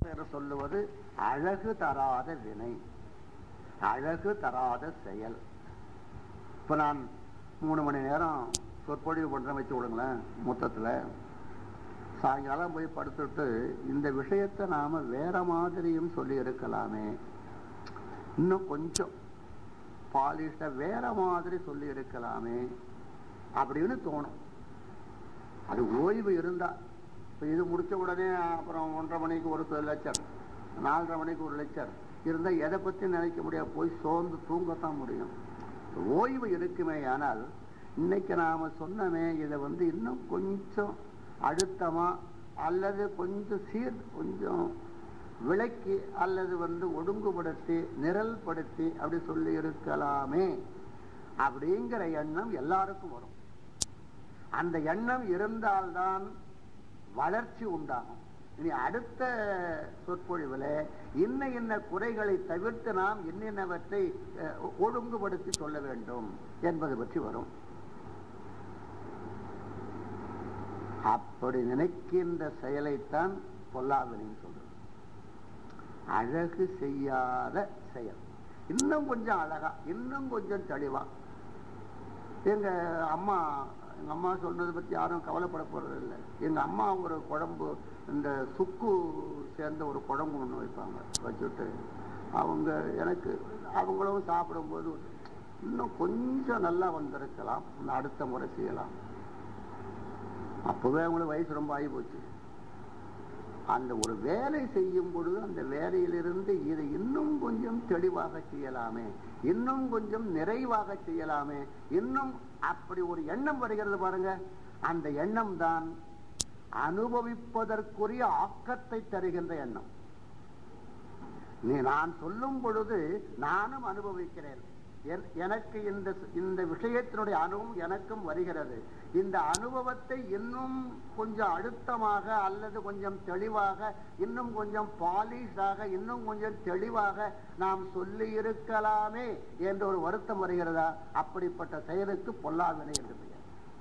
என்று சொல்லுவது அழகு தராத வினை அழகு தராத செயல் இப்ப நான் மூணு மணி நேரம் சொற்பொழிவு பண்றேன் வச்சு விடுங்களேன் மொத்தத்துல சாயங்காலம் போய் படுத்துட்டு இந்த விஷயத்தை நாம வேற மாதிரியும் சொல்லி இருக்கலாமே இன்னும் கொஞ்சம் பாலிஷ்டா வேற மாதிரி சொல்லி இருக்கலாமே அப்படின்னு தோணும் அது ஓய்வு இருந்தா இப்ப இது முடிச்ச உடனே அப்புறம் ஒன்றரை மணிக்கு ஒரு லெக்சர் நாலரை மணிக்கு ஒரு லெக்சர் இருந்தா எதை பத்தி நினைக்க முடியாது போய் சோர்ந்து தூங்கத்தான் முடியும் ஓய்வு இருக்குமே ஆனால் இன்னைக்கு நாம சொன்னமே இதை வந்து இன்னும் கொஞ்சம் அழுத்தமா அல்லது கொஞ்சம் சீர் கொஞ்சம் விளக்கி அல்லது வந்து ஒடுங்குபடுத்தி நிரல்படுத்தி அப்படி சொல்லி இருக்கலாமே அப்படிங்கிற எண்ணம் எல்லாருக்கும் வரும் அந்த எண்ணம் இருந்தால்தான் வளர்ச்சி உண்டாகும் இனி அடுத்த சொற்பொழிவில் இன்ன இன்ன குறைகளை தவிர்த்து நாம் என்னென்னவற்றை அஹ், ஒழுங்குபடுத்தி சொல்ல வேண்டும் என்பது பற்றி வரும் அப்படி நினைக்கின்ற செயலைத்தான் பொல்லாவினைன்னு சொல்றது அழகு செய்யாத செயல் இன்னும் கொஞ்சம் அழகா இன்னும் கொஞ்சம் தெளிவா எங்க அம்மா எங்க அம்மா சொன்னதை பத்தி யாரும் கவலைப்பட போறது இல்லை எங்க அம்மா ஒரு குழம்பு இந்த சுக்கு சேர்ந்த ஒரு குழம்பு ஒண்ணு வைப்பாங்க வச்சுட்டு அவங்க எனக்கு அவங்களும் சாப்பிடும்போது இன்னும் கொஞ்சம் நல்லா வந்திருக்கலாம் இன்னும் அடுத்த முறை செய்யலாம் அப்பவே அவங்களுக்கு வயசு ரொம்ப ஆகி போச்சு அந்த ஒரு வேலை செய்யும் பொழுது அந்த வேலையிலிருந்து இதை இன்னும் கொஞ்சம் தெளிவாக செய்யலாமே இன்னும் கொஞ்சம் நிறைவாக செய்யலாமே இன்னும் அப்படி ஒரு எண்ணம் வருகிறது பாருங்க அந்த எண்ணம் தான் அனுபவிப்பதற்குரிய ஆக்கத்தை தருகின்ற எண்ணம் நீ நான் சொல்லும் பொழுது நானும் அனுபவிக்கிறேன் என்- எனக்கு இந்த இந்த விஷயத்தினுடைய அனுபவம் எனக்கும் வருகிறது இந்த அனுபவத்தை இன்னும் கொஞ்சம் அழுத்தமாக அல்லது கொஞ்சம் தெளிவாக இன்னும் கொஞ்சம் பாலிஷாக இன்னும் கொஞ்சம் தெளிவாக நாம் சொல்லி இருக்கலாமே என்ற ஒரு வருத்தம் வருகிறதா அப்படிப்பட்ட செயலுக்கு பொல்லாவினை என்று பெயர்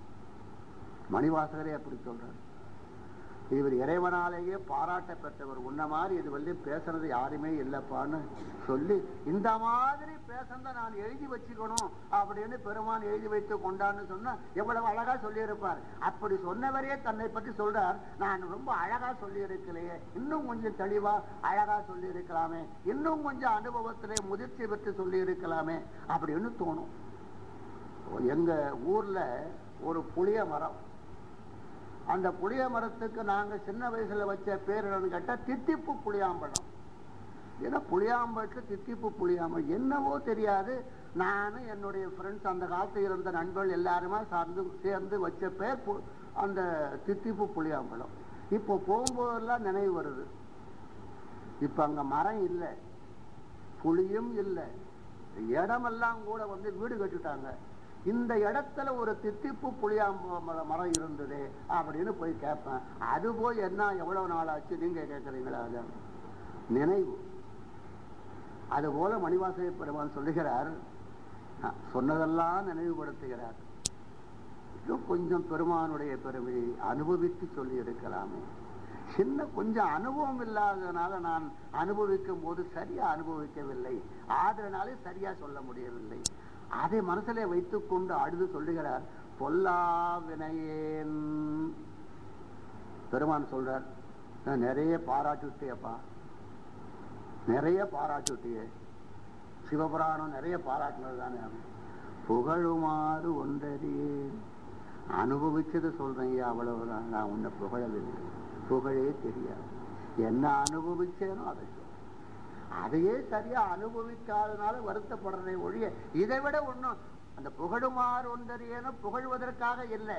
மணிவாசகரே அப்படி சொல்றார் இவர் இறைவனாலேயே பாராட்ட பெற்றவர் உன்ன மாதிரி இது வந்து பேசுறது யாருமே இல்லப்பான்னு சொல்லி இந்த மாதிரி பேசுறத நான் எழுதி வச்சுக்கணும் அப்படின்னு பெருமான் எழுதி வைத்து கொண்டான்னு சொன்னா எவ்வளவு அழகா சொல்லியிருப்பார் அப்படி சொன்னவரே தன்னை பற்றி சொல்றார் நான் ரொம்ப அழகா சொல்லி இருக்கலையே இன்னும் கொஞ்சம் தெளிவா அழகா சொல்லி இருக்கலாமே இன்னும் கொஞ்சம் அனுபவத்திலே முதிர்ச்சி பெற்று சொல்லி இருக்கலாமே அப்படின்னு தோணும் எங்க ஊர்ல ஒரு புளிய மரம் அந்த புளிய மரத்துக்கு நாங்க சின்ன வயசுல வச்ச பேர் என்னன்னு கேட்டா தித்திப்பு புளியாம்பழம் ஏன்னா புளியாம்பழத்துல தித்திப்பு புளியாம்பழம் என்னவோ தெரியாது நானும் என்னுடைய ஃப்ரெண்ட்ஸ் அந்த காலத்துல இருந்த நண்பர்கள் எல்லாருமே சார்ந்து சேர்ந்து வச்ச பேர் பு- அந்த தித்திப்பு புளியாம்பழம் இப்போ போகும்போதெல்லாம் நினைவு வருது இப்ப அங்க மரம் இல்லை புளியும் இல்லை இடமெல்லாம் கூட வந்து வீடு கட்டிட்டாங்க இந்த இடத்துல ஒரு தித்திப்பு புளியாம்ப மர- மரம் இருந்தது அப்படின்னு போய் கேட்பேன் அது போய் என்ன எவ்வளவு நாள் ஆச்சு நீங்க கேட்கறீங்களா அது நினைவு அது போல மணிவாசக பெருமான் சொல்லுகிறார் அஹ், சொன்னதெல்லாம் நினைவுபடுத்துகிறார் இன்னும் கொஞ்சம் பெருமானுடைய பெருமையை அனுபவித்து சொல்லி இருக்கலாமே சின்ன கொஞ்சம் அனுபவம் இல்லாததுனால நான் அனுபவிக்கும் போது சரியா அனுபவிக்கவில்லை ஆதரனாலே சரியா சொல்ல முடியவில்லை அதை மனசிலே வைத்துக் கொண்டு அழுது சொல்லுகிறார் பொல்லா வினையேன் பெருமான் சொல்றார் "நான் நிறைய பாராட்டுட்டியப்பா நிறைய பாராட்டுட்டியே சிவபுராணம் நிறைய பாராட்டினது தானே புகழுமாறு ஒன்றறியேன் அனுபவிச்சது சொல்றேன் ஐயா அவ்வளவுதான் நான் உன்னை புகழவில்லை புகழே தெரியாது என்ன அனுபவிச்சேனோ அதை சொல்றேன். அதையே சரியா அனுபவிக்காதனால வருத்தப்படுறதை ஒழிய இதை விட ஒண்ணும் அந்த புகழுமாறு ஒன்றறியேனோ புகழ்வதற்காக இல்லை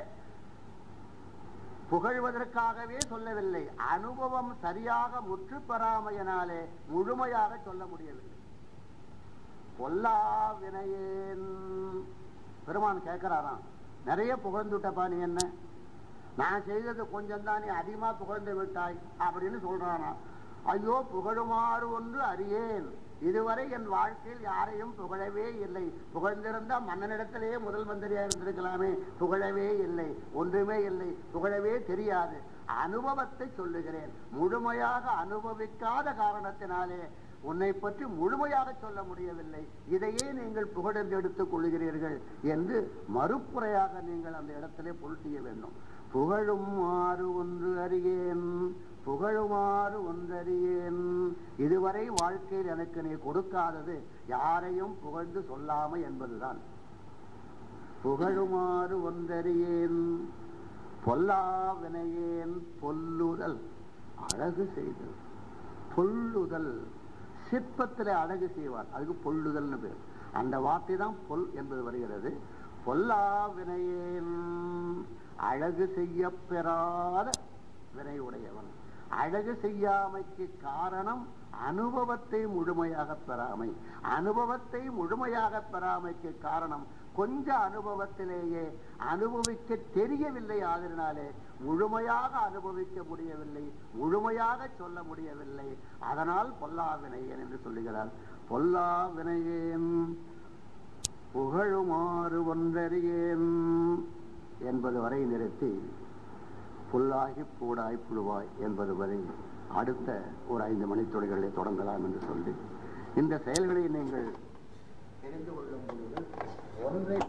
புகழ்வதற்காகவே சொல்லவில்லை அனுபவம் சரியாக முற்று பெறாமையினாலே முழுமையாக சொல்ல முடியவில்லை பொல்லா வினையேன் பெருமான் கேட்கிறாராம் நிறைய புகழ்ந்துட்டப்பா நீ என்ன நான் செய்தது கொஞ்சம் தான் நீ அதிகமா புகழ்ந்து விட்டாய் அப்படின்னு சொல்றானா ஐயோ புகழுமாறு ஒன்று அறியேன் இதுவரை என் வாழ்க்கையில் யாரையும் புகழவே இல்லை புகழ்ந்திருந்தா மன்னனிடத்திலேயே முதல் மந்திரியா இருந்திருக்கலாமே புகழவே இல்லை ஒன்றுமே இல்லை புகழவே தெரியாது அனுபவத்தை சொல்லுகிறேன் முழுமையாக அனுபவிக்காத காரணத்தினாலே உன்னை பற்றி முழுமையாக சொல்ல முடியவில்லை இதையே நீங்கள் புகழென்று எடுத்துக் கொள்கிறீர்கள் என்று மறுப்புறையாக நீங்கள் அந்த இடத்திலே பொருள் செய்ய வேண்டும் புகழும் ஆறு ஒன்று அறியேன் புகழுமாறு ஒன்றறியேன் இதுவரை வாழ்க்கையில் எனக்கு நீ கொடுக்காதது யாரையும் புகழ்ந்து சொல்லாமை என்பதுதான் புகழுமாறு ஒன்றறியேன் பொல்லா வினையேன் பொல்லுதல் அழகு செய்தல் பொல்லுதல் சிற்பத்தில் அழகு செய்வார் அதுக்கு பொல்லுதல்னு பேர் அந்த வார்த்தை தான் பொல் என்பது வருகிறது பொல்லா வினையேன் அழகு செய்ய பெறாத வினையுடையவன் அழகு செய்யாமைக்கு காரணம் அனுபவத்தை முழுமையாக பெறாமை அனுபவத்தை முழுமையாக பெறாமைக்கு காரணம் கொஞ்ச அனுபவத்திலேயே அனுபவிக்க தெரியவில்லை ஆதலினாலே முழுமையாக அனுபவிக்க முடியவில்லை முழுமையாக சொல்ல முடியவில்லை அதனால் பொல்லா வினையேன் என்று சொல்லுகிறார் பொல்லா வினையேன் புகழுமாறு ஒன்றறியேன் என்பது வரை நிறுத்தி புல்லாகி பூடாய் புழுவாய் என்பது வரை அடுத்த ஒரு ஐந்து மணித்துறைகளை தொடங்கலாம் என்று சொல்லி இந்த செயல்களை நீங்கள் தெரிந்து கொள்ளும் பொழுது ஒன்றை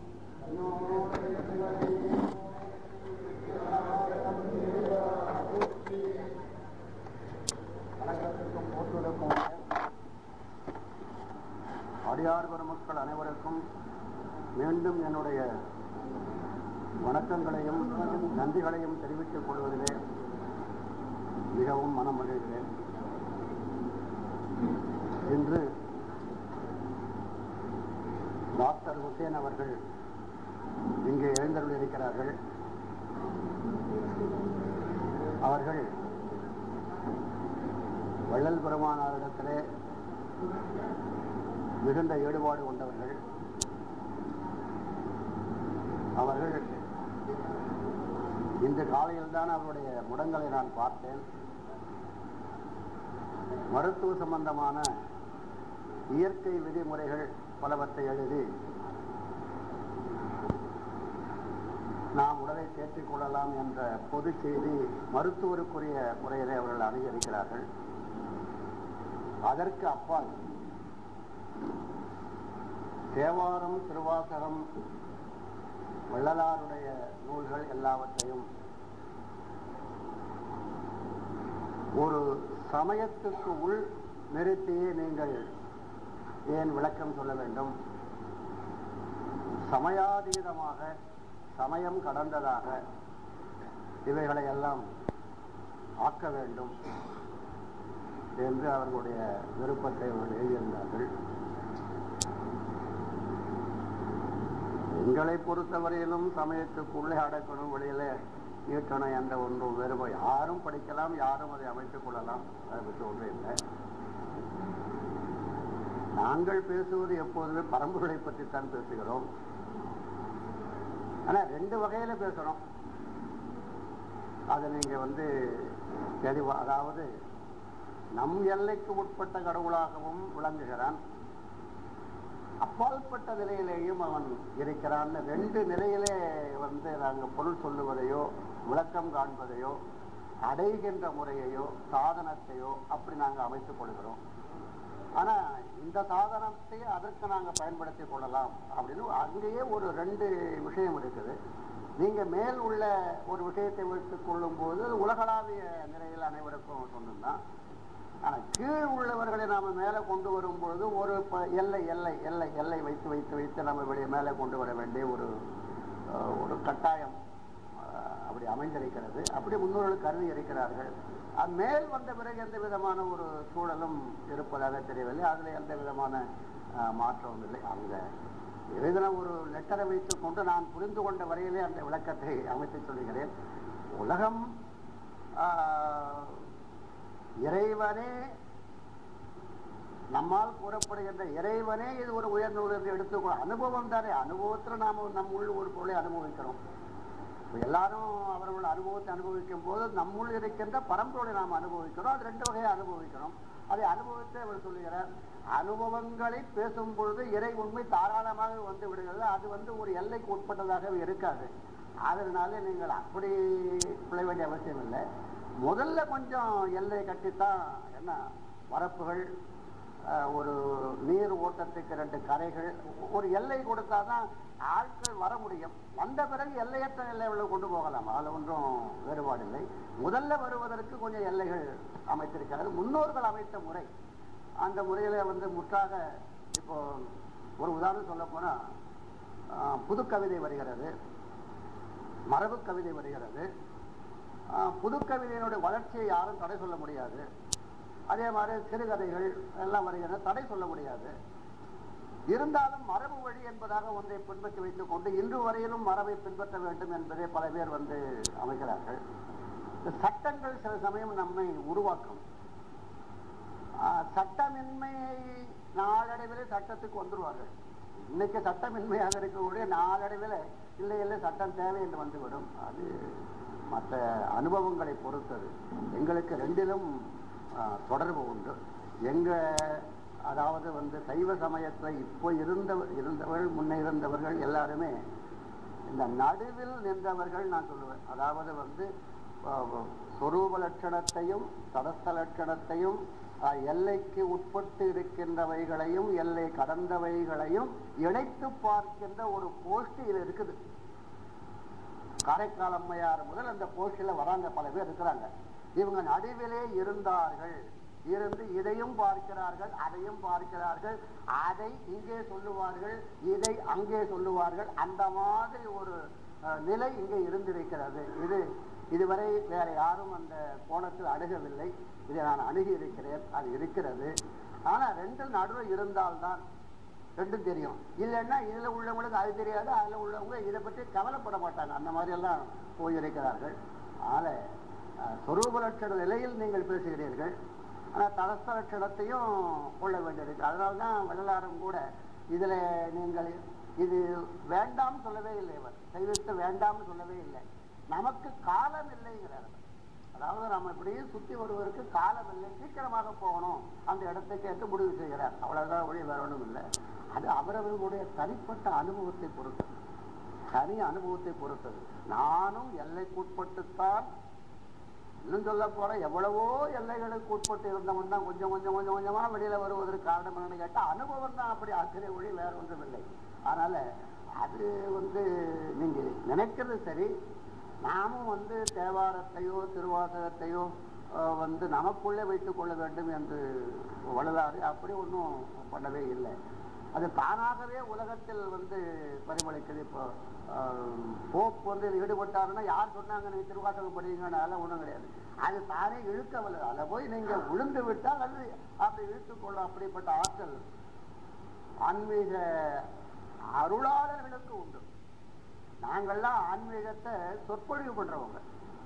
வணக்கத்திற்கும் போற்றுவதற்கும் அடியார் பெருமக்கள் அனைவருக்கும் மீண்டும் என்னுடைய வணக்கங்களையும் நன்றிகளையும் தெரிவித்துக் கொள்வதிலே மிகவும் மனம் மகிழ்கிறேன் இன்று டாக்டர் ஹுசேன் அவர்கள் இங்கே எழுந்தருளிருக்கிறார்கள் அவர்கள் வள்ளல் பெருமானாரிடத்திலே மிகுந்த ஈடுபாடு கொண்டவர்கள் அவர்கள் இன்று காலையில் தான் அவருடைய முடங்களை நான் பார்த்தேன் மருத்துவ சம்பந்தமான இயற்கை விதிமுறைகள் பலவற்றை எழுதி நாம் உடலை தேற்றிக் கொள்ளலாம் என்ற பொது செய்தி மருத்துவருக்குரிய முறையிலே அவர்கள் அணுகியிருக்கிறார்கள் அதற்கு அப்பால் தேவாரம் திருவாசகம் வள்ளலாருடைய நூல்கள் எல்லாவற்றையும் ஒரு சமயத்துக்கு உள் நிறுத்தியே நீங்கள் ஏன் விளக்கம் சொல்ல வேண்டும் சமயாதீதமாக சமயம் கடந்ததாக இவைகளை எல்லாம் ஆக்க வேண்டும் என்று அவர்களுடைய விருப்பத்தை அவர்கள் எழுதியிருந்தார்கள் எங்களை பொறுத்தவரையிலும் சமயத்துக்குள்ளே அடக்கணும் வெளியில நீட்டணும் என்ற ஒன்றும் வேறுபா யாரும் படிக்கலாம் யாரும் அதை அமைத்துக் கொள்ளலாம் அதை பற்றி ஒன்றும் இல்லை நாங்கள் பேசுவது எப்போதுமே பரம்பொருளை பற்றித்தான் பேசுகிறோம் ஆனா ரெண்டு வகையில பேசுறோம் அதை நீங்க வந்து தெளிவா அதாவது நம் எல்லைக்கு உட்பட்ட கடவுளாகவும் விளங்குகிறான் அப்பால்பட்ட நிலையிலேயும் அவன் இருக்கிறான்னு ரெண்டு நிலையிலே வந்து நாங்கள் பொருள் சொல்லுவதையோ விளக்கம் காண்பதையோ அடைகின்ற முறையையோ சாதனத்தையோ அப்படி நாங்கள் அமைத்துக் கொள்கிறோம் ஆனா இந்த சாதனத்தை அதற்கு நாங்க பயன்படுத்திக் கொள்ளலாம் அப்படின்னு அங்கேயே ஒரு ரெண்டு விஷயம் இருக்குது நீங்க மேல் உள்ள ஒரு விஷயத்தை வைத்துக் கொள்ளும் போது உலகளாவிய நிலையில் அனைவருக்கும் சொன்னதுதான் ஆனா கீழ் உள்ளவர்களை நாம மேல கொண்டு வரும் பொழுது ஒரு ப- எல்லை எல்லை எல்லை எல்லை வைத்து வைத்து வைத்து நம்ம வெளியே மேலே கொண்டு வர வேண்டிய ஒரு அஹ், ஒரு கட்டாயம் அஹ், அப்படி அமைந்திருக்கிறது அப்படி முன்னோர்கள் கருதி இருக்கிறார்கள் அது மேல் வந்த பிறகு எந்த விதமான ஒரு சூழலும் இருப்பதாக தெரியவில்லை அதுல எந்த விதமான அஹ், மாற்றமும் இல்லை அங்க எழுதின ஒரு லெட்டரை வைத்துக் கொண்டு நான் புரிந்து கொண்ட வரையிலே அந்த விளக்கத்தை அமைத்து சொல்கிறேன் உலகம் ஆஹ், இறைவனே நம்மால் கூறப்படுகின்ற இறைவனே இது ஒரு உயர்ந்த உயர்ந்து எடுத்துக்கோ அனுபவம் தானே அனுபவத்துல நாம நம் உள் ஒரு பொருளை அனுபவிக்கிறோம் இப்ப எல்லாரும் அவர்கள் அனுபவத்தை அனுபவிக்கும் போது நம்முள் இருக்கின்ற பரம்பொருளை நாம் அனுபவிக்கிறோம் அது ரெண்டு வகையை அனுபவிக்கிறோம் அதை அனுபவத்தை அவர் சொல்லுகிறார் அனுபவங்களை பேசும் பொழுது இறை உண்மை தாராளமாக வந்து விடுகிறது அது வந்து ஒரு எல்லைக்கு உட்பட்டதாகவே இருக்காது அதனால நீங்கள் அப்படி பிழை வேண்டிய அவசியம் இல்லை முதல்ல கொஞ்சம் எல்லை கட்டித்தான் என்ன வரப்புகள் அஹ், ஒரு நீர் ஓட்டத்துக்கு ரெண்டு கரைகள் ஒரு எல்லை கொடுத்தாதான் ஆட்கள் வர முடியும் வந்த பிறகு எல்லையற்ற எல்லைகளை கொண்டு போகலாம் அதில் ஒன்றும் வேறுபாடு இல்லை முதல்ல வருவதற்கு கொஞ்சம் எல்லைகள் அமைத்திருக்கிறது முன்னோர்கள் அமைத்த முறை அந்த முறையில வந்து முற்றாக இப்போ ஒரு உதாரணம் சொல்ல போனா ஆஹ், புது கவிதை வருகிறது மரபு கவிதை வருகிறது ஆஹ், புது கவிதையினுடைய வளர்ச்சியை யாரும் தடை சொல்ல முடியாது அதே மாதிரி சிறுகதைகள் எல்லாம் வருகிறது தடை சொல்ல முடியாது இருந்தாலும் மரபு வழி என்பதாக ஒன்றை பின்பற்றி வைத்துக் கொண்டு இன்று வரையிலும் மரபை பின்பற்ற வேண்டும் என்பதை பல பேர் வந்து அமைக்கிறார்கள் இந்த சட்டங்கள் சில சமயம் நம்மை உருவாக்கும் ஆஹ், சட்டமின்மையை நாளடைவில் சட்டத்துக்கு வந்துருவார்கள் இன்னைக்கு சட்டமின்மையாக இருக்கக்கூடிய நாளடைவில் இல்லை இல்லை சட்டம் தேவை என்று வந்துவிடும் அது மற்ற அனுபவங்களை பொறுத்தது எங்களுக்கு ரெண்டிலும் ஆஹ், தொடர்பு உண்டு எங்க அதாவது வந்து சைவ சமயத்துல இப்போ இருந்த இருந்தவர்கள் முன்னே இருந்தவர்கள் எல்லாருமே இந்த நடுவில் நின்றவர்கள் நான் சொல்லுவேன் அதாவது வந்து அஹ், சொரூப லட்சணத்தையும் தடஸ்த லட்சணத்தையும் அஹ், எல்லைக்கு உட்பட்டு இருக்கின்றவைகளையும் எல்லை கடந்தவைகளையும் இணைத்து பார்க்கின்ற ஒரு கோஷ்டி இது இருக்குது காரைக்கால் அம்மையார் முதல் அந்த கோஷ்டியில வராங்க பல பேர் இருக்கிறாங்க இவங்க நடுவிலே இருந்தார்கள் இருந்து இதையும் பார்க்கிறார்கள் அதையும் பார்க்கிறார்கள் அதை இங்கே சொல்லுவார்கள் இதை அங்கே சொல்லுவார்கள் அந்த மாதிரி ஒரு அஹ், நிலை இங்கே இருந்திருக்கிறது இது இதுவரை வேற யாரும் அந்த கோணத்தில் அணுகவில்லை இதை நான் அணுகி இருக்கிறேன் அது இருக்கிறது ஆனா ரெண்டு நடுவில் இருந்தால்தான் ரெண்டும் தெரியும் இல்லைன்னா இதுல உள்ளவங்களுக்கு அது தெரியாது அதுல உள்ளவங்க இதை பற்றி கவலைப்பட மாட்டாங்க அந்த மாதிரி எல்லாம் போயிருக்கிறார்கள் அதனால அஹ், சொரூப லட்சண நிலையில் நீங்கள் பேசுகிறீர்கள் ஆனால் தலஸ்த லட்சணத்தையும் கொள்ள வேண்டியிருக்கு அதனால தான் வள்ளலாரும் கூட இதுல நீங்கள் இது வேண்டாம் சொல்லவே இல்லை இவர் சைவத்தை வேண்டாம்னு சொல்லவே இல்லை நமக்கு காலம் இல்லைங்கிறார் அதாவது நம்ம இப்படியே சுத்தி வருவதற்கு காலம் இல்லை சீக்கிரமாக போகணும் அந்த இடத்துக்கு என்று முடிவு செய்கிறார் அவ்வளவுதான் ஒளி வேற ஒன்றும் இல்லை அது அவரவர்களுடைய தனிப்பட்ட அனுபவத்தை பொறுத்தது தனி அனுபவத்தை பொறுத்தது நானும் எல்லைக்குட்பட்டுத்தான் இன்னும் சொல்ல போற எவ்வளவோ எல்லைகளுக்கு உட்பட்டு இருந்தவன் தான் கொஞ்சம் கொஞ்சம் கொஞ்சம் கொஞ்சமா வெளியில வருவதற்கு காரணம் என்னன்னு கேட்டா அனுபவம் தான் அப்படி ஆக்கிரிய ஒளி வேற ஒன்றும் இல்லை அதனால அது வந்து நீங்க நினைக்கிறது சரி நாமும் வந்து தேவாரத்தையோ திருவாசகத்தையோ அஹ், வந்து நமக்குள்ளே வைத்துக் கொள்ள வேண்டும் என்று வள்ளலாறு அப்படி ஒன்றும் பண்ணவே இல்லை அது தானாகவே உலகத்தில் வந்து பரிமளிக்குது இப்போ ஆஹ், போப் வந்து இதுல ஈடுபட்டாருன்னா யார் சொன்னாங்க நீங்க திருவாசகம் படிங்கன்னு அதெல்லாம் ஒன்றும் கிடையாது அது தானே இழுக்கவில்லை அதில் போய் நீங்க விழுந்து விட்டால் அது அப்படி இழுத்துக்கொள்ளும் அப்படிப்பட்ட ஆற்றல் ஆன்மீக அருளாளர்களுக்கு உண்டு நாங்கள்லாம் ஆன்மீகத்தை சொற்பொழிவு பண்றவங்க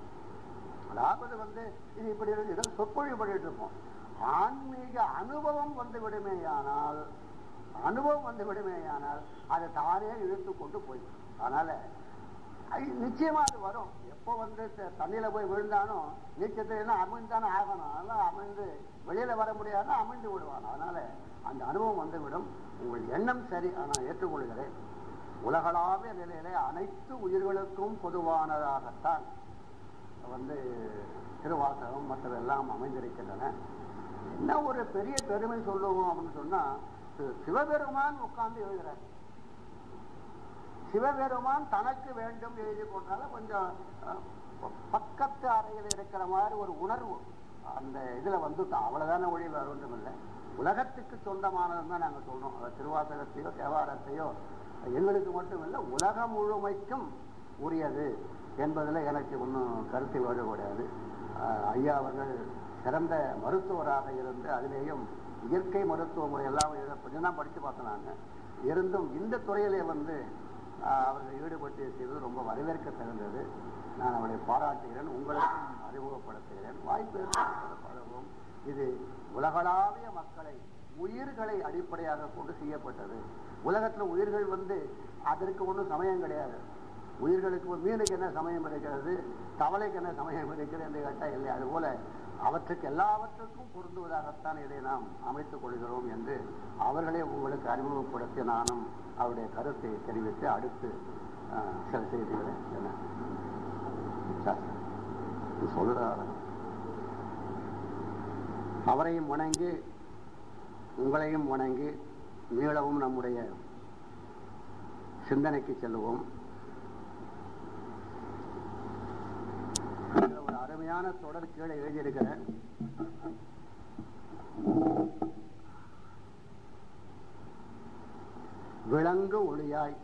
அதாவது வந்து இது இப்படி இருக்கு இதை சொற்பொழிவு பண்ணிட்டு இருப்போம் ஆன்மீக அனுபவம் வந்து விடுமேயானால் அனுபவம் வந்து விடுமேயானால் அது தானே இழுத்து கொண்டு போயிடும் அதனால அது நிச்சயமா அது வரும் எப்போ வந்து த- தண்ணியில போய் விழுந்தானோ நீச்சத்துல அமிழ்ந்தானே ஆகணும் அதெல்லாம் அமிழ்ந்து வெளியில வர முடியாதுன்னா அமிழ்ந்து விடுவான் அதனால அந்த அனுபவம் வந்துவிடும் உங்கள் எண்ணம் சரி நான் ஏற்றுக்கொள்கிறேன் உலகளாவிய நிலையிலே அனைத்து உயிர்களுக்கும் பொதுவானதாகத்தான் வந்து திருவாசகம் மற்றதெல்லாம் அமைந்திருக்கின்றன என்ன ஒரு பெரிய பெருமை சொல்லுவோம் அப்படின்னு சொன்னா சி- சிவபெருமான் உட்கார்ந்து எழுதுறார் சிவபெருமான் தனக்கு வேண்டும் எழுதி கொண்டால கொஞ்சம் அஹ், ப- பக்கத்து அறையில் இருக்கிற மாதிரி ஒரு உணர்வு அந்த இதுல வந்துட்டோம் அவ்வளவுதானே ஒளி வேற ஒன்றும் இல்லை உலகத்துக்கு சொந்தமானதுன்னு தான் நாங்க சொல்றோம் அது திருவாசகத்தையோ தேவாரத்தையோ எங்களுக்கு மட்டும் இல்லை உலகம் முழுமைக்கும் உரியது என்பதில் எனக்கு ஒன்றும் கருத்து வேறுபடாது ஆஹ் ஐயா அவர்கள் சிறந்த மருத்துவராக இருந்து அதிலேயும் இயற்கை மருத்துவ முறை எல்லாம் எழுத கொஞ்சம் தான் படித்து பார்த்தேன் நான் இருந்தும் இந்த துறையிலே வந்து ஆஹ் அவர்கள் ஈடுபட்டு செய்வது ரொம்ப வரவேற்க தகுந்தது நான் அவரை பாராட்டுகிறேன் உங்களுக்கும் அறிமுகப்படுத்துகிறேன் வாய்ப்பு ஏற்படுத்த பழகும் இது உலகளாவிய மக்களை உயிர்களை அடிப்படையாக கொண்டு செய்யப்பட்டது உலகத்துல உயிர்கள் வந்து அதற்கு ஒன்றும் சமயம் கிடையாது உயிர்களுக்கு ஒரு மீனுக்கு என்ன சமயம் இருக்கிறது தவளைக்கு என்ன சமயம் இருக்கிறது என்று கேட்டால் இல்லை அதுபோல அவற்றுக்கு எல்லாவற்றுக்கும் பொருந்துவதாகத்தான் இதை நாம் அமைத்துக் கொள்கிறோம் என்று அவர்களே உங்களுக்கு அறிமுகப்படுத்தி நானும் அவருடைய கருத்தை தெரிவித்து அடுத்து ஆஹ், சில செய்திகளை என்ன சாஸ்திரம். இது சொல்றாரு அவரையும் வணங்கி உங்களையும் வணங்கி மீளவும் நம்முடைய சிந்தனைக்கு செல்லுவோம் இதுல ஒரு அருமையான தொடர் கீழே எழுதியிருக்கிறேன் விலங்கு ஒளியாய்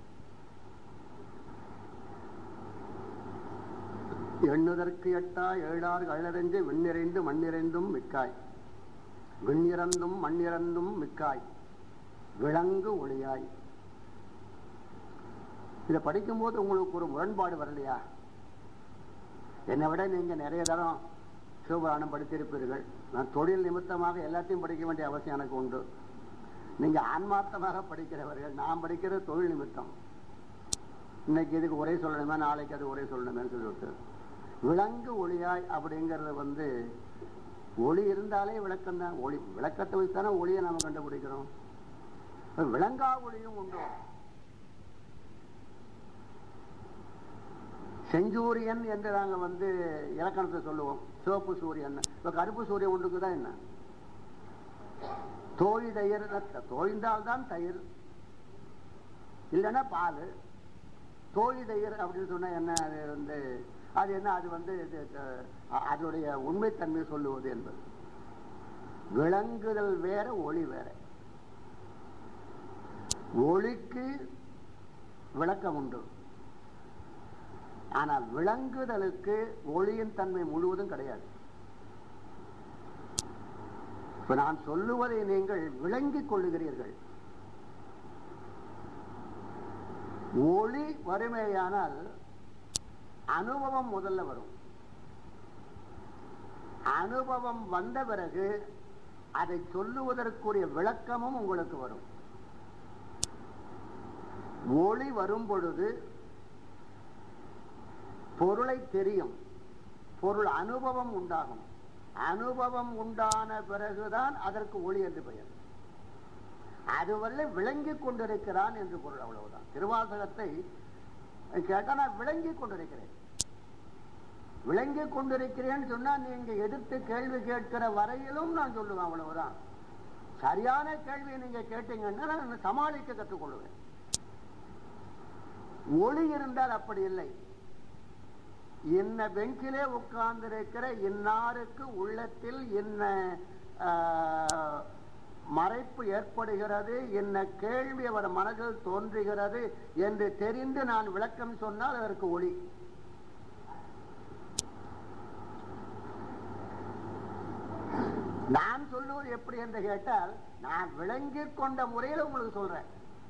எண்ணுதற்கு எட்டா ஏழாறு கள்ளறிஞ்சு விண்ணிறைந்து மண்ணிறைந்தும் மிக்காய் விண்ணிறந்தும் மண்ணிறந்தும் மிக்காய் விலங்கு ஒளியாய் இதை படிக்கும்போது உங்களுக்கு ஒரு முரண்பாடு வரலையா என்னை விட நீங்க நிறைய தரம் சிவபுராணம் படித்திருப்பீர்கள் நான் தொழில் நிமித்தமாக எல்லாத்தையும் படிக்க வேண்டிய அவசியம் எனக்கு உண்டு நீங்க ஆன்மார்த்தமாக படிக்கிறவர்கள் நான் படிக்கிறது தொழில் நிமித்தம் இன்னைக்கு இதுக்கு உரை சொல்லணுமே நாளைக்கு அது உரை சொல்லணுமேன்னு சொல்லிவிட்டு விலங்கு ஒளியாய் அப்படிங்கிறது வந்து ஒளி இருந்தாலே விளக்கம் தான் ஒளி விளக்கத்தை வச்சு தானே ஒளியை நாம கண்டுபிடிக்கிறோம் இப்ப விளங்கா ஒளியும் உண்டு செஞ்சூரியன் என்று நாங்க வந்து இலக்கணத்தை சொல்லுவோம் சிவப்பு சூரியன் இப்ப கருப்பு சூரியன் ஒன்றுக்கு தான் என்ன தோழி தயிர் தோய்ந்தால் தான் தயிர் இல்லைன்னா பால் தோழி தயிர் அப்படின்னு சொன்னா என்ன அது வந்து அது என்ன அது வந்து இது, அஹ், அதனுடைய உண்மைத்தன்மை சொல்லுவது என்பது விளங்குதல் வேற ஒளி வேற ஒளிக்கு விளக்கம் உண்டு ஆனா விளங்குதலுக்கு ஒளியின் தன்மை முழுவதும் கிடையாது இப்ப நான் சொல்லுவதை நீங்கள் விளங்கிக் கொள்ளுகிறீர்கள் ஒளி வறுமையானால் அனுபவம் முதல்ல வரும் அனுபவம் வந்த பிறகு அதை சொல்லுவதற்குரிய விளக்கமும் உங்களுக்கு வரும் ஒளி வரும் பொழுது பொருளை தெரியும் பொருள் அனுபவம் உண்டாகும் அனுபவம் உண்டான பிறகுதான் அதற்கு ஒளி என்று பெயர் அதுவரை விளங்கிக் கொண்டிருக்கிறான் என்று பொருள் அவ்வளவுதான் திருவாசகத்தை கேட்டா நான் விளங்கிக் கொண்டிருக்கிறேன் விளங்கிக் கொண்டிருக்கிறேன்னு சொன்னா நீங்க எதிர்த்து கேள்வி கேட்கிற வரையிலும் நான் சொல்லுவேன் அவ்வளவுதான் சரியான கேள்வியை நீங்க கேட்டீங்கன்னா நான் சமாளிக்க கற்றுக்கொள்வேன் ஒளி இருந்தால் அப்படி இல்லை இன்ன பெஞ்சிலே உட்கார்ந்திருக்கிற இன்னாருக்கு உள்ளத்தில் இன்ன ஆஹ், மறைப்பு ஏற்படுகிறது என்ன கேள்வி அவர் மனதில் தோன்றுகிறது என்று தெரிந்து நான் விளக்கம் சொன்னால் அதற்கு ஒளி நான் சொல்லுவது எப்படி என்று கேட்டால் நான் விளங்கிக் கொண்ட முறையில் உங்களுக்கு சொல்றேன்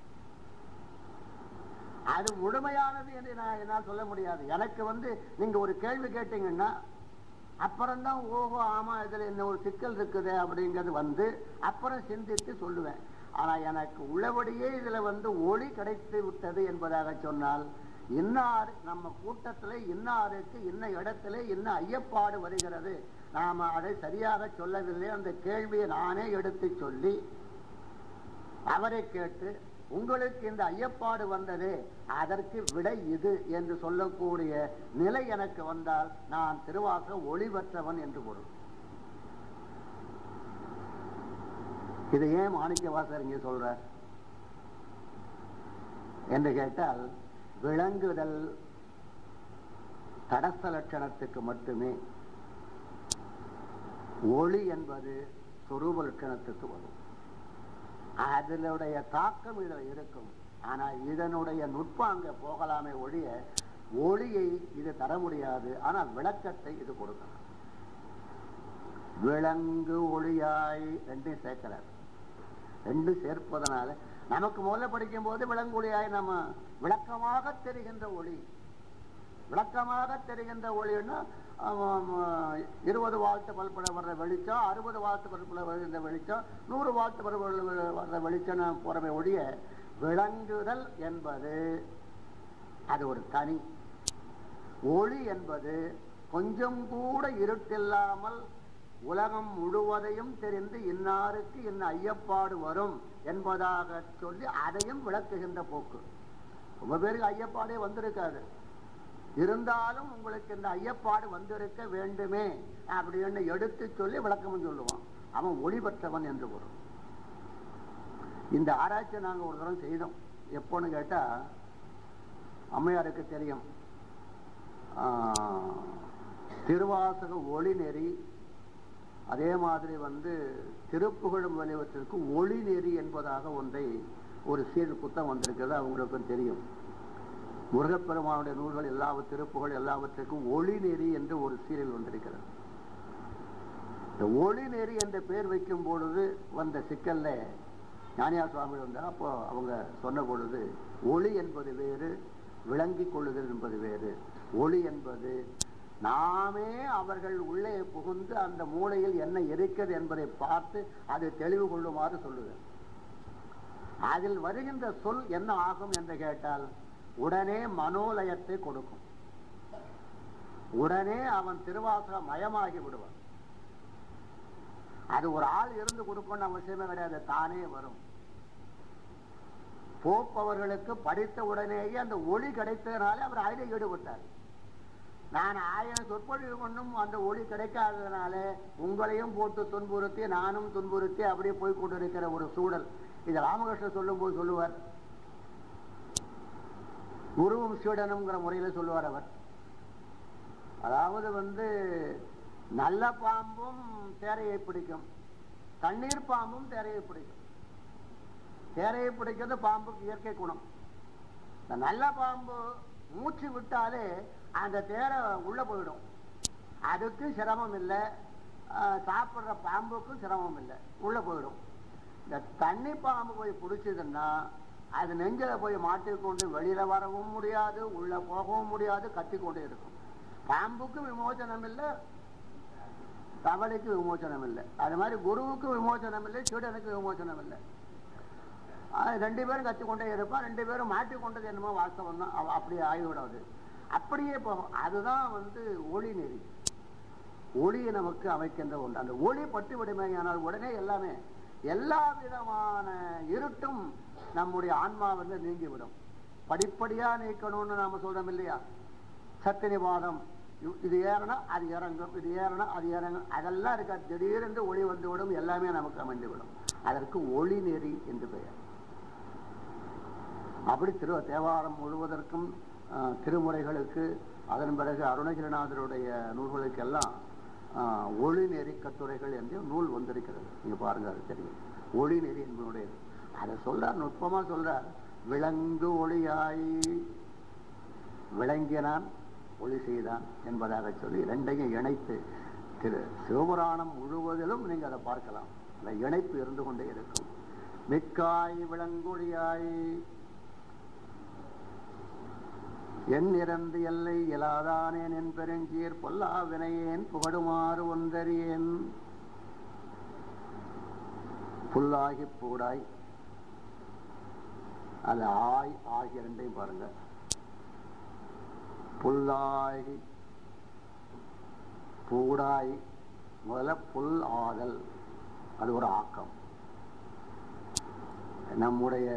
அது முழுமையானது என்று நான் என்னால் சொல்ல முடியாது எனக்கு வந்து நீங்க ஒரு கேள்வி கேட்டீங்கன்னா அப்புறம்தான் ஓஹோ ஆமா இதுல என்ன ஒரு சிக்கல் இருக்குது அப்படிங்கிறது வந்து அப்புறம் சிந்தித்து சொல்லுவேன் ஆனா எனக்கு உள்ளபடியே இதுல வந்து ஒளி கிடைத்து விட்டது என்பதாக சொன்னால் இன்னார் நம்ம கூட்டத்துல இன்னாருக்கு இன்ன இடத்துல இன்ன ஐயப்பாடு வருகிறது நாம அதை சரியாக சொல்லவில்லை அந்த கேள்வியை நானே எடுத்து சொல்லி அவரை கேட்டு உங்களுக்கு இந்த ஐயப்பாடு வந்தது அதற்கு விடை இது என்று சொல்லக்கூடிய நிலை எனக்கு வந்தால் நான் திருவாக்க ஒளிவற்றவன் என்று பொருள் இதை ஏன் மாணிக்க வாசகர் இங்கே சொல்றார் என்று கேட்டால் விளங்குதல் தடஸ்த லட்சணத்துக்கு மட்டுமே ஒளி என்பது சொரூப லட்சணத்துக்கு வரும் அதனுடைய தாக்கம் இதில் இருக்கும் ஆனா இதனுடைய நுட்பம் அங்க போகலாமே ஒழிய ஒளியை இது தர முடியாது ஆனா விளக்கத்தை இது கொடுக்கலாம் விலங்கு ஒளியாய் ரெண்டையும் சேர்க்கிறார் ரெண்டு சேர்ப்பதனால நமக்கு முதல்ல படிக்கும் போது விலங்கு ஒளியாய் நம்ம விளக்கமாக தெரிகின்ற ஒளி விளக்கமாக தெரிகின்ற ஒளின்னா ஆமாம், இருபது வால்ட் பல்புல வர்ற வெளிச்சம் அறுபது வால்ட் பல்புல வருகின்ற வெளிச்சம் நூறு வால்ட் பல்புல வர்ற வெளிச்சம் நான் போறமே ஒழிய விளங்குதல் என்பது அது ஒரு தனி ஒளி என்பது கொஞ்சம் கூட இருட்டில்லாமல் உலகம் முழுவதையும் தெரிந்து இன்னாருக்கு இன்ன ஐயப்பாடு வரும் என்பதாக சொல்லி அதையும் விளக்குகின்ற போக்கு ரொம்ப பேருக்கு ஐயப்பாடே வந்திருக்காது இருந்தாலும் உங்களுக்கு இந்த ஐயப்பாடு வந்திருக்க வேண்டுமே அப்படின்னு எடுத்து சொல்லி விளக்கமும் சொல்லுவான் அவன் ஒளி பெற்றவன் என்று பொருள் இந்த ஆராய்ச்சி நாங்க ஒரு தரம் செய்தோம் எப்போன்னு கேட்டா அம்மையாருக்கு தெரியும் ஆஹ், திருவாசக ஒளி நெறி அதே மாதிரி வந்து திருப்புகழும் வலிவற்றிற்கு ஒளி நெறி என்பதாக ஒன்றை ஒரு சீர் புத்தகம் வந்திருக்கிறது அவங்களுக்கும் தெரியும் முருகப்பெருமானுடைய நூல்கள் எல்லாவ திருப்புகள் எல்லாவற்றிற்கும் ஒளி நெறி என்று ஒரு சீரியல் வந்திருக்கிறது இந்த ஒளி நெறி என்ற பெயர் வைக்கும் பொழுது வந்த சிக்கல்ல ஞானியா சுவாமி வந்தார் அப்போ அவங்க சொன்ன பொழுது ஒளி என்பது வேறு விளங்கிக் கொள்ளுதல் என்பது வேறு ஒளி என்பது நாமே அவர்கள் உள்ளே புகுந்து அந்த மூளையில் என்ன இருக்கிறது என்பதை பார்த்து அது தெளிவு கொள்ளுமாறு சொல்லுவேன் அதில் வருகின்ற சொல் என்ன ஆகும் என்று கேட்டால் உடனே மனோலயத்தை கொடுக்கும் உடனே அவன் திருவாசக மயமாகி விடுவான் அது ஒரு ஆள் இருந்து கொடுக்கணும்னு அவசியமே கிடையாது தானே வரும் போப்பவர்களுக்கு படித்த உடனேயே அந்த ஒளி கிடைத்ததுனாலே அவர் அதில் ஈடுபட்டார் நான் ஆயிரம் சொற்பொழிவு கொண்டும் அந்த ஒளி கிடைக்காததுனால உங்களையும் போட்டு துன்புறுத்தி நானும் துன்புறுத்தி அப்படியே போய் கொண்டிருக்கிற ஒரு சூழல் இது ராமகிருஷ்ணன் சொல்லும்போது சொல்லுவார் குருவும் சீடனுங்கிற முறையில சொல்லுவார் அவர் அதாவது வந்து நல்ல பாம்பும் தேரையை பிடிக்கும் தண்ணீர் பாம்பும் தேரையை பிடிக்கும் தேரையை பிடிக்கிறது பாம்புக்கு இயற்கை குணம் இந்த நல்ல பாம்பு மூச்சு விட்டாலே அந்த தேரை உள்ள போயிடும் அதுக்கு சிரமம் இல்லை ஆஹ் சாப்பிடுற பாம்புக்கும் சிரமம் இல்லை உள்ள போயிடும் இந்த தண்ணி பாம்பு போய் பிடிச்சதுன்னா அது நெஞ்சில போய் மாட்டிக்கொண்டு வெளியில வரவும் முடியாது உள்ள போகவும் முடியாது கத்திக்கொண்டே இருக்கும் பாம்புக்கு விமோசனம் இல்லை தவளைக்கு விமோசனம் இல்லை அது மாதிரி குருவுக்கு விமோசனம் இல்லை சீடனுக்கு விமோசனம் இல்லை ஆஹ் ரெண்டு பேரும் கத்திக்கொண்டே இருப்பான் ரெண்டு பேரும் மாட்டிக்கொண்டது என்னமோ வாஸ்தவம் தான் அவ- அப்படியே ஆகிவிடாது அப்படியே போகும் அதுதான் வந்து ஒளி நெறி ஒளியை நமக்கு அமைக்கின்ற ஒன்று அந்த ஒளி பட்டு விடுமையானால் உடனே எல்லாமே எல்லா விதமான இருட்டும் நம்முடைய ஆன்மாவிலிருந்து நீங்கிவிடும் படிப்படியா நீக்கணும்னு நாம சொல்றோம் இல்லையா சத்தினிவாதம் இ- இது ஏறணும் அது இறங்கும் இது ஏறணும் அது இறங்கும் அதெல்லாம் இருக்க திடீரென்று ஒளி வந்து விடும் எல்லாமே நமக்கு அமைந்து விடும் அதற்கு ஒளி நெறி என்று பெயர் அப்படி திரு தேவாரம் முழுவதற்கும் ஆஹ், திருமுறைகளுக்கு அதன் பிறகு அருணகிரிநாதருடைய நூல்களுக்கெல்லாம் ஆஹ், ஒளி நெறி கட்டுரைகள் என்று நூல் வந்திருக்கிறது நீங்க பாருங்க அது தெரியும் ஒளி நெறி என்பதுடையது அதை சொல்றார் நுட்பமா சொல்றார் விலங்கு ஒளியாய் விளங்கினான் ஒளி செய்தான் என்பதாக சொல்லி இரண்டையும் இணைத்து திரு சிவபுராணம் முழுவதிலும் நீங்க அதை பார்க்கலாம் அந்த இணைப்பு இருந்து கொண்டே இருக்கும் மிக்காய் விளங்கொழியாய் என் இறந்து எல்லை இயலாதானேன் என் பெருஞ்சீர் பொல்லா வினையேன் புகழுமாறு ஒன்றறியேன் புல்லாகி பூடாய் அது ஆய் ஆகிய ரெண்டையும் பாருங்க புல்லாகி பூடாய் முதல்ல புல் ஆதல் அது ஒரு ஆக்கம் நம்முடைய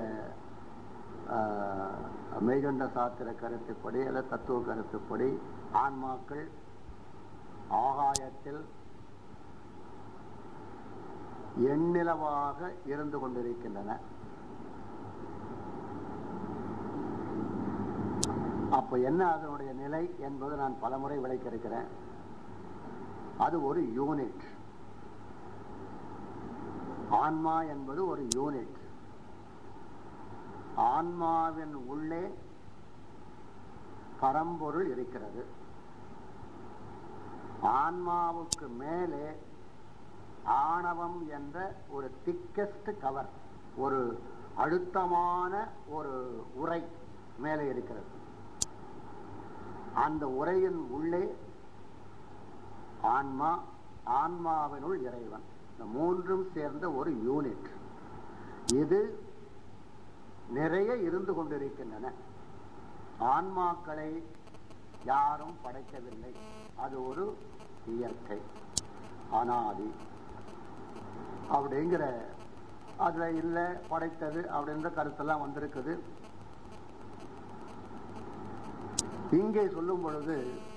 ஆஹ், மெய்கண்ட சாத்திர கருத்துப்படி அல்லது தத்துவ கருத்துப்படி ஆன்மாக்கள் ஆகாயத்தில் எண்ணிலவாக இருந்து கொண்டிருக்கின்றன அப்ப என்ன அதனுடைய நிலை என்பது நான் பலமுறை விளக்கியிருக்கிறேன் அது ஒரு யூனிட் ஆன்மா என்பது ஒரு யூனிட் ஆன்மாவின் உள்ளே பரம்பொருள் இருக்கிறது ஆன்மாவுக்கு மேலே ஆணவம் என்ற ஒரு திக்கஸ்ட் கவர் ஒரு அழுத்தமான ஒரு உரை மேலே இருக்கிறது அந்த உரையின் உள்ளே ஆன்மா ஆன்மாவினுள் இறைவன் இந்த மூன்றும் சேர்ந்த ஒரு யூனிட் இது நிறைய இருந்து கொண்டிருக்கின்றன ஆன்மாக்களை யாரும் படைக்கவில்லை அது ஒரு இயற்கை அனாதி அப்படிங்கிற அதுல இல்லை படைத்தது அப்படின்ற கருத்தெல்லாம் வந்திருக்குது இங்கே சொல்லும் பொழுது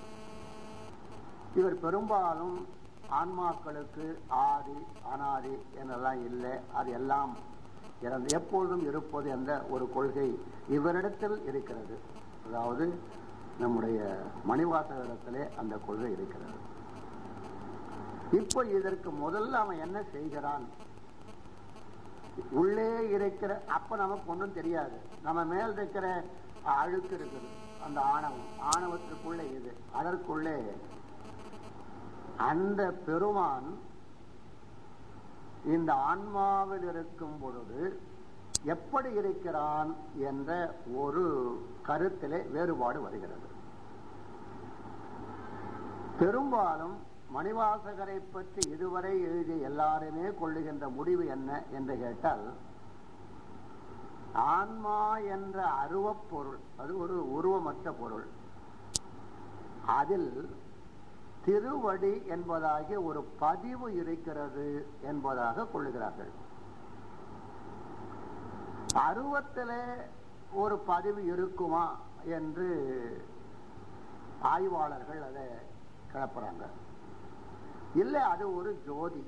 இவர் பெரும்பாலும் ஆன்மாக்களுக்கு ஆதி அனாதி என்றெல்லாம் இல்லை அது எல்லாம் இறந்து எப்பொழுதும் இருப்பது என்ற ஒரு கொள்கை இவரிடத்தில் இருக்கிறது அதாவது நம்முடைய மணிவாசகரிடத்திலே அந்த கொள்கை இருக்கிறது இப்போ இதற்கு முதல்ல அவன் என்ன செய்கிறான் உள்ளே இருக்கிற அப்ப நமக்கு ஒன்றும் தெரியாது நம்ம மேல் இருக்கிற அழுக்கு இருக்குது அந்த ஆணவம் ஆணவத்திற்குள்ளே இது அதற்குள்ளே அந்த பெருமான் இந்த ஆன்மாவில் இருக்கும் பொழுது எப்படி இருக்கிறான் என்ற ஒரு கருத்திலே வேறுபாடு வருகிறது பெரும்பாலும் மணிவாசகரை பற்றி இதுவரை எழுதிய எல்லாருமே கொள்ளுகின்ற முடிவு என்ன என்று கேட்டால் ஆன்மா என்ற அருவப் பொருள் அது ஒரு உருவமற்ற பொருள் அதில் திருவடி என்பதாகிய ஒரு பதிவு இருக்கிறது என்பதாக கொள்ளுகிறார்கள் அருவத்திலே ஒரு பதிவு இருக்குமா என்று ஆய்வாளர்கள் அதை கிளப்புறாங்க இல்லை அது ஒரு ஜோதி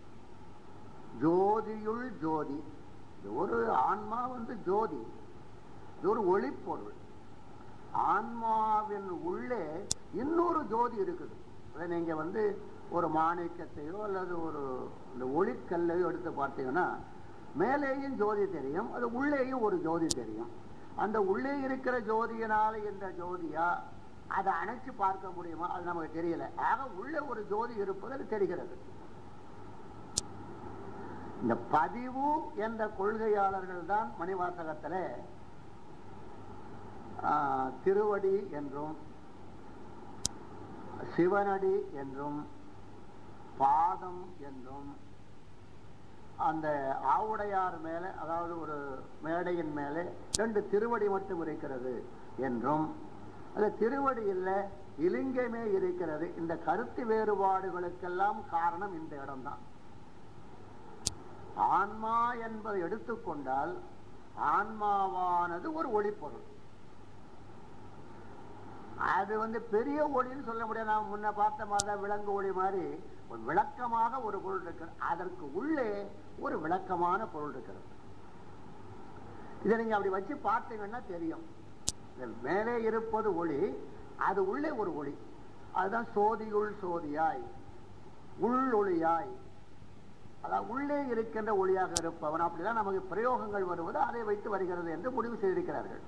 ஜோதியுள் ஜோதி இது ஒரு ஆன்மா வந்து ஜோதி இது ஒரு ஒளிப்பொருள் ஆன்மாவின் உள்ளே இன்னொரு ஜோதி இருக்குது அதை நீங்க வந்து ஒரு மாணிக்கத்தையோ அல்லது ஒரு இந்த ஒளிக்கல்லையோ எடுத்து பார்த்தீங்கன்னா மேலேயும் ஜோதி தெரியும் அது உள்ளேயும் ஒரு ஜோதி தெரியும் அந்த உள்ளே இருக்கிற ஜோதியினால இந்த ஜோதியா அதை அணைச்சு பார்க்க முடியுமா அது நமக்கு தெரியல ஆக உள்ள ஒரு ஜோதி இருப்பது அது தெரிகிறது இந்த பதிவு என்ற கொள்கையாளர்கள் தான் மணிவாசகத்தில் திருவடி என்றும் சிவனடி என்றும் பாதம் என்றும் அந்த ஆவுடையார் மேலே அதாவது ஒரு மேடையின் மேலே ரெண்டு திருவடி மட்டும் இருக்கிறது என்றும் அந்த திருவடி இல்லை இலிங்கமே இருக்கிறது இந்த கருத்து வேறுபாடுகளுக்கெல்லாம் காரணம் இந்த இடம்தான் ஆன்மா என்பதை எடுத்துக்கொண்டால் ஆன்மாவானது ஒரு ஒளிப்பொருள் அது வந்து பெரிய ஒளின்னு சொல்ல முடியாது நான் முன்ன பார்த்த மாதிரி தான் விலங்கு ஒளி மாதிரி ஒரு விளக்கமாக ஒரு பொருள் இருக்கிறது அதற்கு உள்ளே ஒரு விளக்கமான பொருள் இருக்கிறது இதை நீங்க அப்படி வச்சு பார்த்தீங்கன்னா தெரியும் இந்த மேலே இருப்பது ஒளி அது உள்ளே ஒரு ஒளி அதுதான் சோதியுள் சோதியாய் உள் ஒளியாய் அதாவது உள்ளே இருக்கின்ற ஒளியாக இருப்பவன் அப்படிதான் நமக்கு பிரயோகங்கள் வருவது அதை வைத்து வருகிறது என்று முடிவு செய்திருக்கிறார்கள்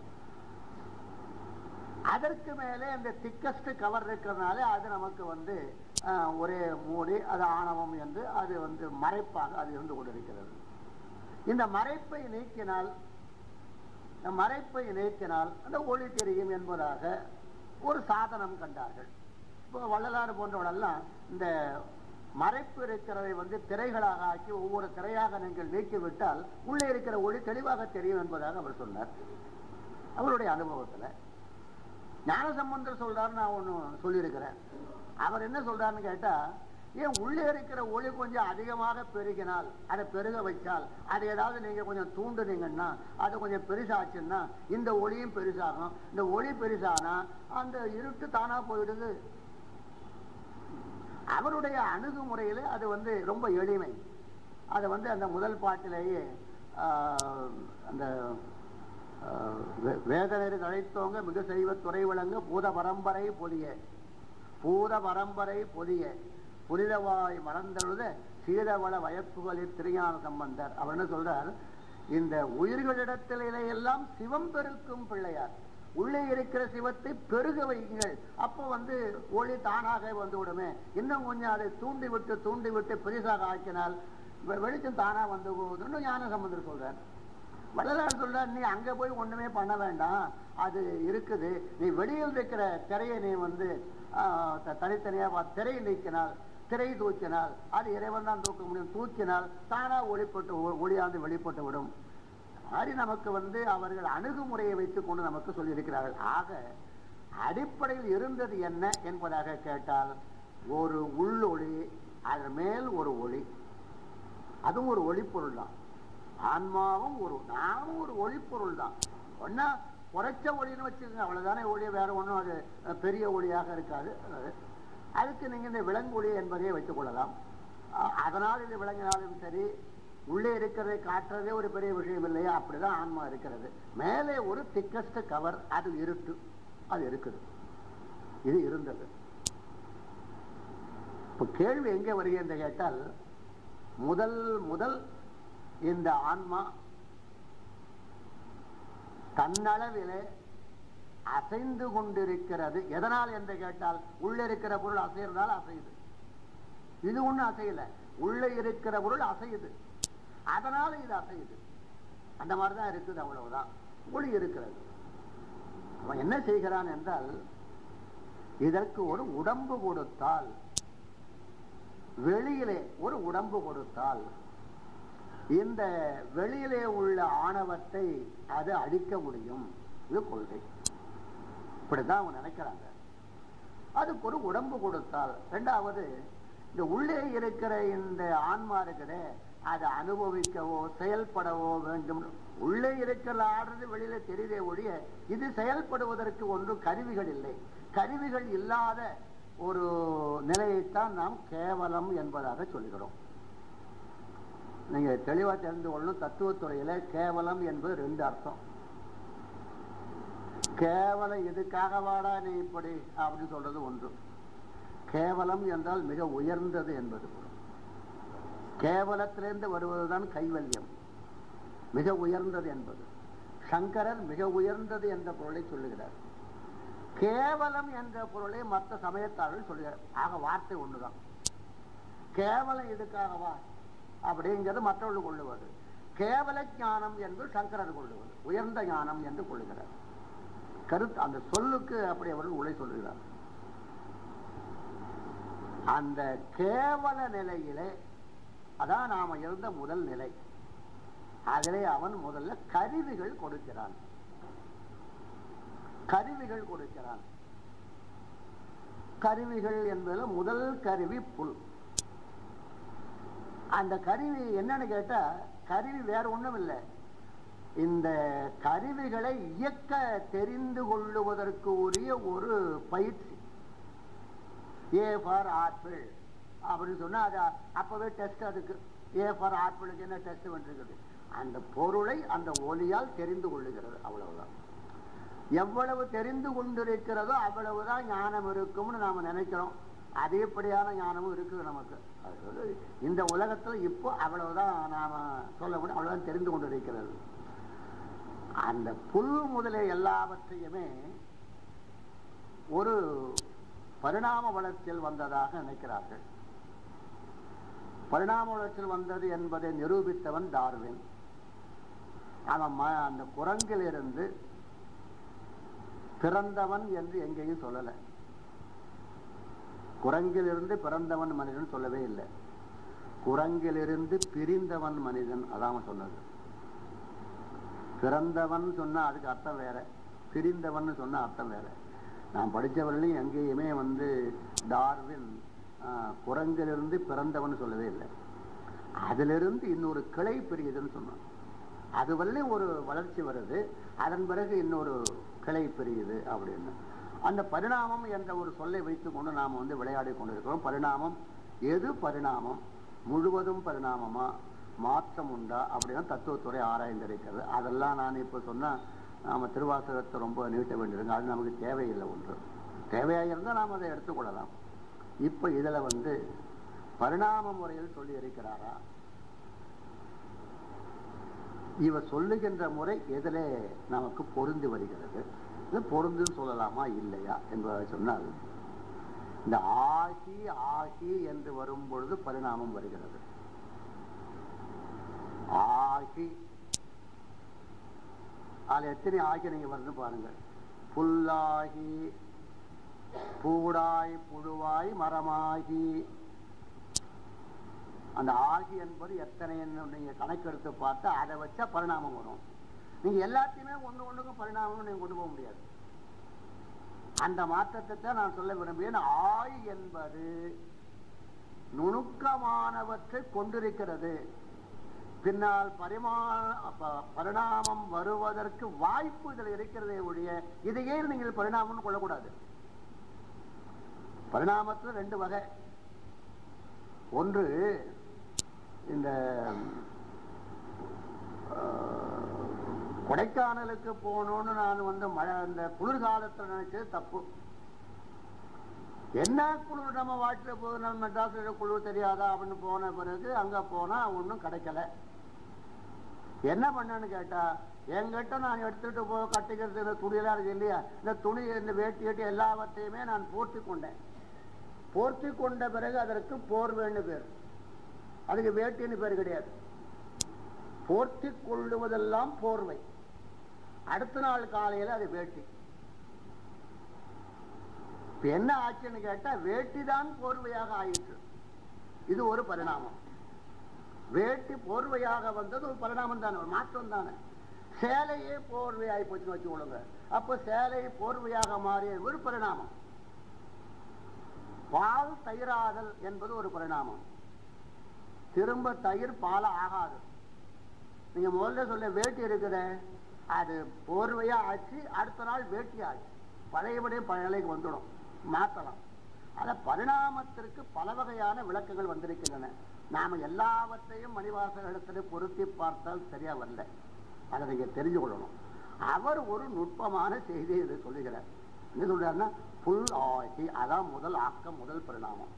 அதற்கு மேலே அந்த திக்கஸ்ட் கவர் இருக்கிறதுனால அது நமக்கு வந்து ஒரே மூடி அது ஆணவம் என்று அது வந்து மறைப்பாக அது இருந்து கொண்டிருக்கிறது இந்த மறைப்பை நீக்கினால் மறைப்பை நீக்கினால் அந்த ஒளி தெரியும் என்பதாக ஒரு சாதனம் கண்டார்கள் இப்போ வள்ளலாறு போன்றவனெல்லாம் இந்த மறைப்பு இருக்கிறதை வந்து திரைகளாக ஆக்கி ஒவ்வொரு திரையாக நீங்கள் நீக்கிவிட்டால் உள்ளே இருக்கிற ஒளி தெளிவாக தெரியும் என்பதாக அவர் சொன்னார் அவருடைய அனுபவத்தில் ஞானசம்பந்தர் சொல்றாரு நான் ஒன்று சொல்லியிருக்கிறேன் அவர் என்ன சொல்றாருன்னு கேட்டா ஏன் உள்ளே இருக்கிற ஒளி கொஞ்சம் அதிகமாக பெருகினால் அதை பெருக வைச்சால் அதை ஏதாவது நீங்க கொஞ்சம் தூண்டுனீங்கன்னா அது கொஞ்சம் பெருசாச்சுன்னா இந்த ஒளியும் பெருசாகும் இந்த ஒளி பெருசானா அந்த இருட்டு தானா போயிடுது அவருடைய அணுகுமுறையில் அது வந்து ரொம்ப எளிமை அதை வந்து அந்த முதல் பாட்டிலேயே அந்த வேதனை தழைத்தோங்க மிக செய்வ துறை விளங்க பூத பரம்பரை பொதிய பூத பரம்பரை பொதிய புனிதவாய் மறந்தழுத சீதவள வயப்புகளில் திருஞான சம்பந்தர் அவர் என்ன சொல்றார் இந்த உயிர்களிடத்திலே எல்லாம் சிவம் பெருக்கும் பிள்ளையார் உள்ளே இருக்கிற சிவத்தை பெருக வைங்கள் அப்போ வந்து ஒளி தானாக வந்து விடுமே இன்னும் கொஞ்சம் அதை தூண்டி விட்டு தூண்டி விட்டு பெரிசாக ஆக்கினால் வெளிச்சம் தானா வந்து போகுதுன்னு ஞான சம்பந்தர் சொல்றார் வள்ளலார் சொல்றார் நீ அங்க போய் ஒண்ணுமே பண்ண வேண்டாம் அது இருக்குது நீ வெளியில் இருக்கிற திரையை நீ வந்து தனித்தனியா திரையை நீக்கினால் திரை தூக்கினால் அது இறைவன் தான் தூக்க முடியும் தூக்கினால் தானா ஒளிப்பட்டு ஒளியாந்து வெளிப்பட்டு விடும் மாதிரி நமக்கு வந்து அவர்கள் அணுகுமுறையை வைத்துக் கொண்டு நமக்கு சொல்லியிருக்கிறார்கள் ஆக அடிப்படையில் இருந்தது என்ன என்பதாக கேட்டால் ஒரு உள்ளொளி அதன் மேல் ஒரு ஒளி அதுவும் ஒரு ஒளிப்பொருள் தான் ஆன்மாவும் ஒரு நாமும் ஒரு ஒளிப்பொருள் தான் ஒன்னா குறைச்ச ஒளின்னு வச்சுக்கோங்க அவ்வளவுதானே ஒளி வேற ஒன்றும் அது அஹ், பெரிய ஒளியாக இருக்காது அது. அதுக்கு நீங்க இந்த விலங்கு ஒளி என்பதையே வைத்துக் கொள்ளலாம் அஹ், அதனால் இது விளங்கினாலும் சரி உள்ளே இருக்கிறதை காட்டுறதே ஒரு பெரிய விஷயம் இல்லையா அப்படிதான் ஆன்மா இருக்கிறது மேலே ஒரு திக்கஸ்ட் கவர் அது இருட்டு அது இருக்குது இது இருந்தது இப்ப கேள்வி எங்கே வருகிறது கேட்டால் முதல் முதல் இந்த ஆன்மா தன்னளவிலே அசைந்து கொண்டிருக்கிறது எதனால் என்று கேட்டால் உள்ள இருக்கிற பொருள் அசைறதால் அசையுது இது ஒண்ணு அசையல உள்ள இருக்கிற பொருள் அசையுது அதனால இது அசையுது அந்த மாதிரிதான் இருக்குது அவ்வளவுதான் ஒளி இருக்கிறது அவன் என்ன செய்கிறான் என்றால் இதற்கு ஒரு உடம்பு கொடுத்தால் வெளியிலே ஒரு உடம்பு கொடுத்தால் இந்த வெளியிலே உள்ள ஆணவத்தை அது அழிக்க முடியும் இது கொள்கை இப்படிதான் அவங்க நினைக்கிறாங்க அதுக்கு ஒரு உடம்பு கொடுத்தால் ரெண்டாவது இந்த உள்ளே இருக்கிற இந்த ஆன்மா இருக்கிறே அதை அனுபவிக்கவோ செயல்படவோ வேண்டும் உள்ளே இருக்கிற ஆடுறது வெளியில தெரியுதே ஒழிய இது செயல்படுவதற்கு ஒன்றும் கருவிகள் இல்லை கருவிகள் இல்லாத ஒரு நிலையைத்தான் நாம் கேவலம் என்பதாக சொல்கிறோம் நீங்க தெளிவா தெரிந்து கொள்ளணும் தத்துவத்துறையில கேவலம் என்பது ரெண்டு அர்த்தம் கேவலம் எதுக்காக வாடா நீ இப்படி அப்படின்னு சொல்றது ஒன்று கேவலம் என்றால் மிக உயர்ந்தது என்பது பொருள் கேவலத்திலிருந்து வருவதுதான் கைவல்யம் மிக உயர்ந்தது என்பது சங்கரர் மிக உயர்ந்தது என்ற பொருளை சொல்லுகிறார் கேவலம் என்ற பொருளை மற்ற சமயத்தார்கள் சொல்லுகிறார் ஆக வார்த்தை ஒண்ணுதான் கேவலம் எதுக்காகவா அப்படிங்கிறது மற்றவர்கள் கொள்ளுவது கேவல ஞானம் என்று சங்கரர் கொள்ளுவது உயர்ந்த ஞானம் என்று கொள்ளுகிறார் கருத்து அந்த சொல்லுக்கு அப்படி அவர்கள் உரை சொல்லுகிறார் அந்த கேவல நிலையிலே அதான் நாம இருந்த முதல் நிலை அதிலே அவன் முதல்ல கருவிகள் கொடுக்கிறான் கருவிகள் கொடுக்கிறான் கருவிகள் என்பதுல முதல் கருவி புல் அந்த கருவி என்னன்னு கேட்டா கருவி வேற ஒண்ணும் இல்லை இந்த கருவிகளை இயக்க தெரிந்து கொள்ளுவதற்கு உரிய ஒரு பயிற்சி ஏ ஃபார் ஆப்பிள் அப்படின்னு சொன்னா அது அப்பவே டெஸ்ட் அதுக்கு ஏ ஃபார் ஆப்பிளுக்கு என்ன டெஸ்ட் பண்ணிருக்குது அந்த பொருளை அந்த ஒலியால் தெரிந்து கொள்ளுகிறது அவ்வளவுதான் எவ்வளவு தெரிந்து கொண்டிருக்கிறதோ அவ்வளவுதான் ஞானம் இருக்கும்னு நாம நினைக்கிறோம் அதேபடியான ஞானமும் இருக்குது நமக்கு அதாவது இந்த உலகத்துல இப்போ அவ்வளவுதான் நாம சொல்ல முடியும் அவ்வளவுதான் தெரிந்து கொண்டிருக்கிறது அந்த புல் முதலே எல்லாவற்றையுமே ஒரு பரிணாம வளர்ச்சியில் வந்ததாக நினைக்கிறார்கள் பரிணாம வளர்ச்சியில் வந்தது என்பதை நிரூபித்தவன் டார்வின் அவன் ம- அந்த குரங்கிலிருந்து பிறந்தவன் என்று எங்கேயும் சொல்லல குரங்கிலிருந்து பிறந்தவன் மனிதன் சொல்லவே இல்லை குரங்கிலிருந்து பிரிந்தவன் மனிதன் அதான் அவன் சொன்னது பிறந்தவன் சொன்னா அதுக்கு அர்த்தம் வேற பிரிந்தவன் சொன்னா அர்த்தம் வேற நான் படித்தவர்களையும் எங்கேயுமே வந்து டார்வின் ஆஹ், குரங்கிலிருந்து பிறந்தவன் சொல்லவே இல்லை அதிலிருந்து இன்னொரு கிளை பிரியுதுன்னு சொன்னான் அது வரல ஒரு வளர்ச்சி வருது அதன் பிறகு இன்னொரு கிளை பிரியுது அப்படின்னு அந்த பரிணாமம் என்ற ஒரு சொல்லை வைத்துக் கொண்டு நாம் வந்து விளையாடி கொண்டிருக்கிறோம் பரிணாமம் எது பரிணாமம் முழுவதும் பரிணாமமா மாற்றம் உண்டா அப்படின்னு தத்துவத்துறை ஆராய்ந்திருக்கிறது அதெல்லாம் நான் இப்போ சொன்னா நாம திருவாசகத்தை ரொம்ப நீட்ட வேண்டியிருக்கு அது நமக்கு தேவையில்லை ஒன்று தேவையாக இருந்தால் நாம் அதை எடுத்துக்கொள்ளலாம் இப்போ இதுல வந்து பரிணாம முறையில் சொல்லி இருக்கிறாரா இவர் சொல்லுகின்ற முறை எதிலே நமக்கு பொருந்தி வருகிறது இது பொருந்துன்னு சொல்லலாமா இல்லையா என்பதை சொன்னால் இந்த ஆகி ஆகி என்று வரும் பொழுது பரிணாமம் வருகிறது ஆகி அதுல எத்தனை ஆகி நீங்க வருது பாருங்க புல்லாகி பூடாய் புழுவாய் மரமாகி அந்த ஆகி என்பது எத்தனைன்னு நீங்க கணக்கெடுத்து பார்த்தா அதை வச்சா பரிணாமம் வரும் நீங்க எல்லாத்தையுமே ஒண்ணு ஒண்ணுக்கும் பரிணாமம் நீங்க கொண்டு போக முடியாது அந்த மாற்றத்தை தான் நான் சொல்ல விரும்புகிறேன் ஆய் என்பது நுணுக்கமானவற்றை கொண்டிருக்கிறது பின்னால் பரிமாண ப- பரிணாமம் வருவதற்கு வாய்ப்பு இதில் இருக்கிறதே ஒழிய இதையே நீங்கள் பரிணாமம்னு கொள்ளக்கூடாது பரிணாமத்துல ரெண்டு வகை ஒன்று இந்த ஆஹ், கொடைக்கானலுக்கு போகணும்னு நான் வந்து மழை இந்த குளிர்காலத்துல நினைச்சது தப்பு என்ன குளிர் நம்ம வாட்டில போகுது நம்ம மெட்ராஸ்ல குளிர் தெரியாதா அப்படின்னு போன பிறகு அங்க போனா ஒன்றும் கிடைக்கல என்ன பண்ணேன்னு கேட்டா என்கிட்ட நான் எடுத்துட்டு போ கட்டிக்கிறது இந்த துணியெல்லாம் இருக்கு இல்லையா இந்த துணி இந்த வேட்டி வேட்டி எல்லாவற்றையுமே நான் போர்த்தி கொண்டேன் போர்த்தி கொண்ட பிறகு அதற்கு போர்வேன்னு பேர் அதுக்கு வேட்டின்னு பேர் கிடையாது போர்த்தி கொள்ளுவதெல்லாம் போர்வை அடுத்த நாள் காலையில அது வேட்டி இப்ப என்ன ஆச்சுன்னு கேட்டா வேட்டி தான் போர்வையாக ஆயிற்று இது ஒரு பரிணாமம் வேட்டி போர்வையாக வந்தது ஒரு பரிணாமம் தானே ஒரு மாற்றம் தானே சேலையே போர்வையாகி போச்சுன்னு வச்சுக்கொள்ளுங்க அப்போ சேலை போர்வையாக மாறிய ஒரு பரிணாமம் பால் தயிராதல் என்பது ஒரு பரிணாமம் திரும்ப தயிர் பால ஆகாது நீங்க முதல்ல சொல்ல வேட்டி இருக்குதே அது போர்வையா ஆச்சு அடுத்த நாள் வேட்டி ஆச்சு பழையபடியே பழையலைக்கு வந்துடும் மாத்தலாம் அத பரிணாமத்திற்கு பல வகையான விளக்கங்கள் வந்திருக்கின்றன நாம எல்லாவற்றையும் மணிவாசகத்திலே பொருத்தி பார்த்தால் சரியா வரல அதை நீங்க தெரிஞ்சு கொள்ளணும் அவர் ஒரு நுட்பமான செய்தியை இதை சொல்லுகிறார் என்ன சொல்றாருன்னா புல் ஆகி அதான் முதல் ஆக்கம் முதல் பரிணாமம்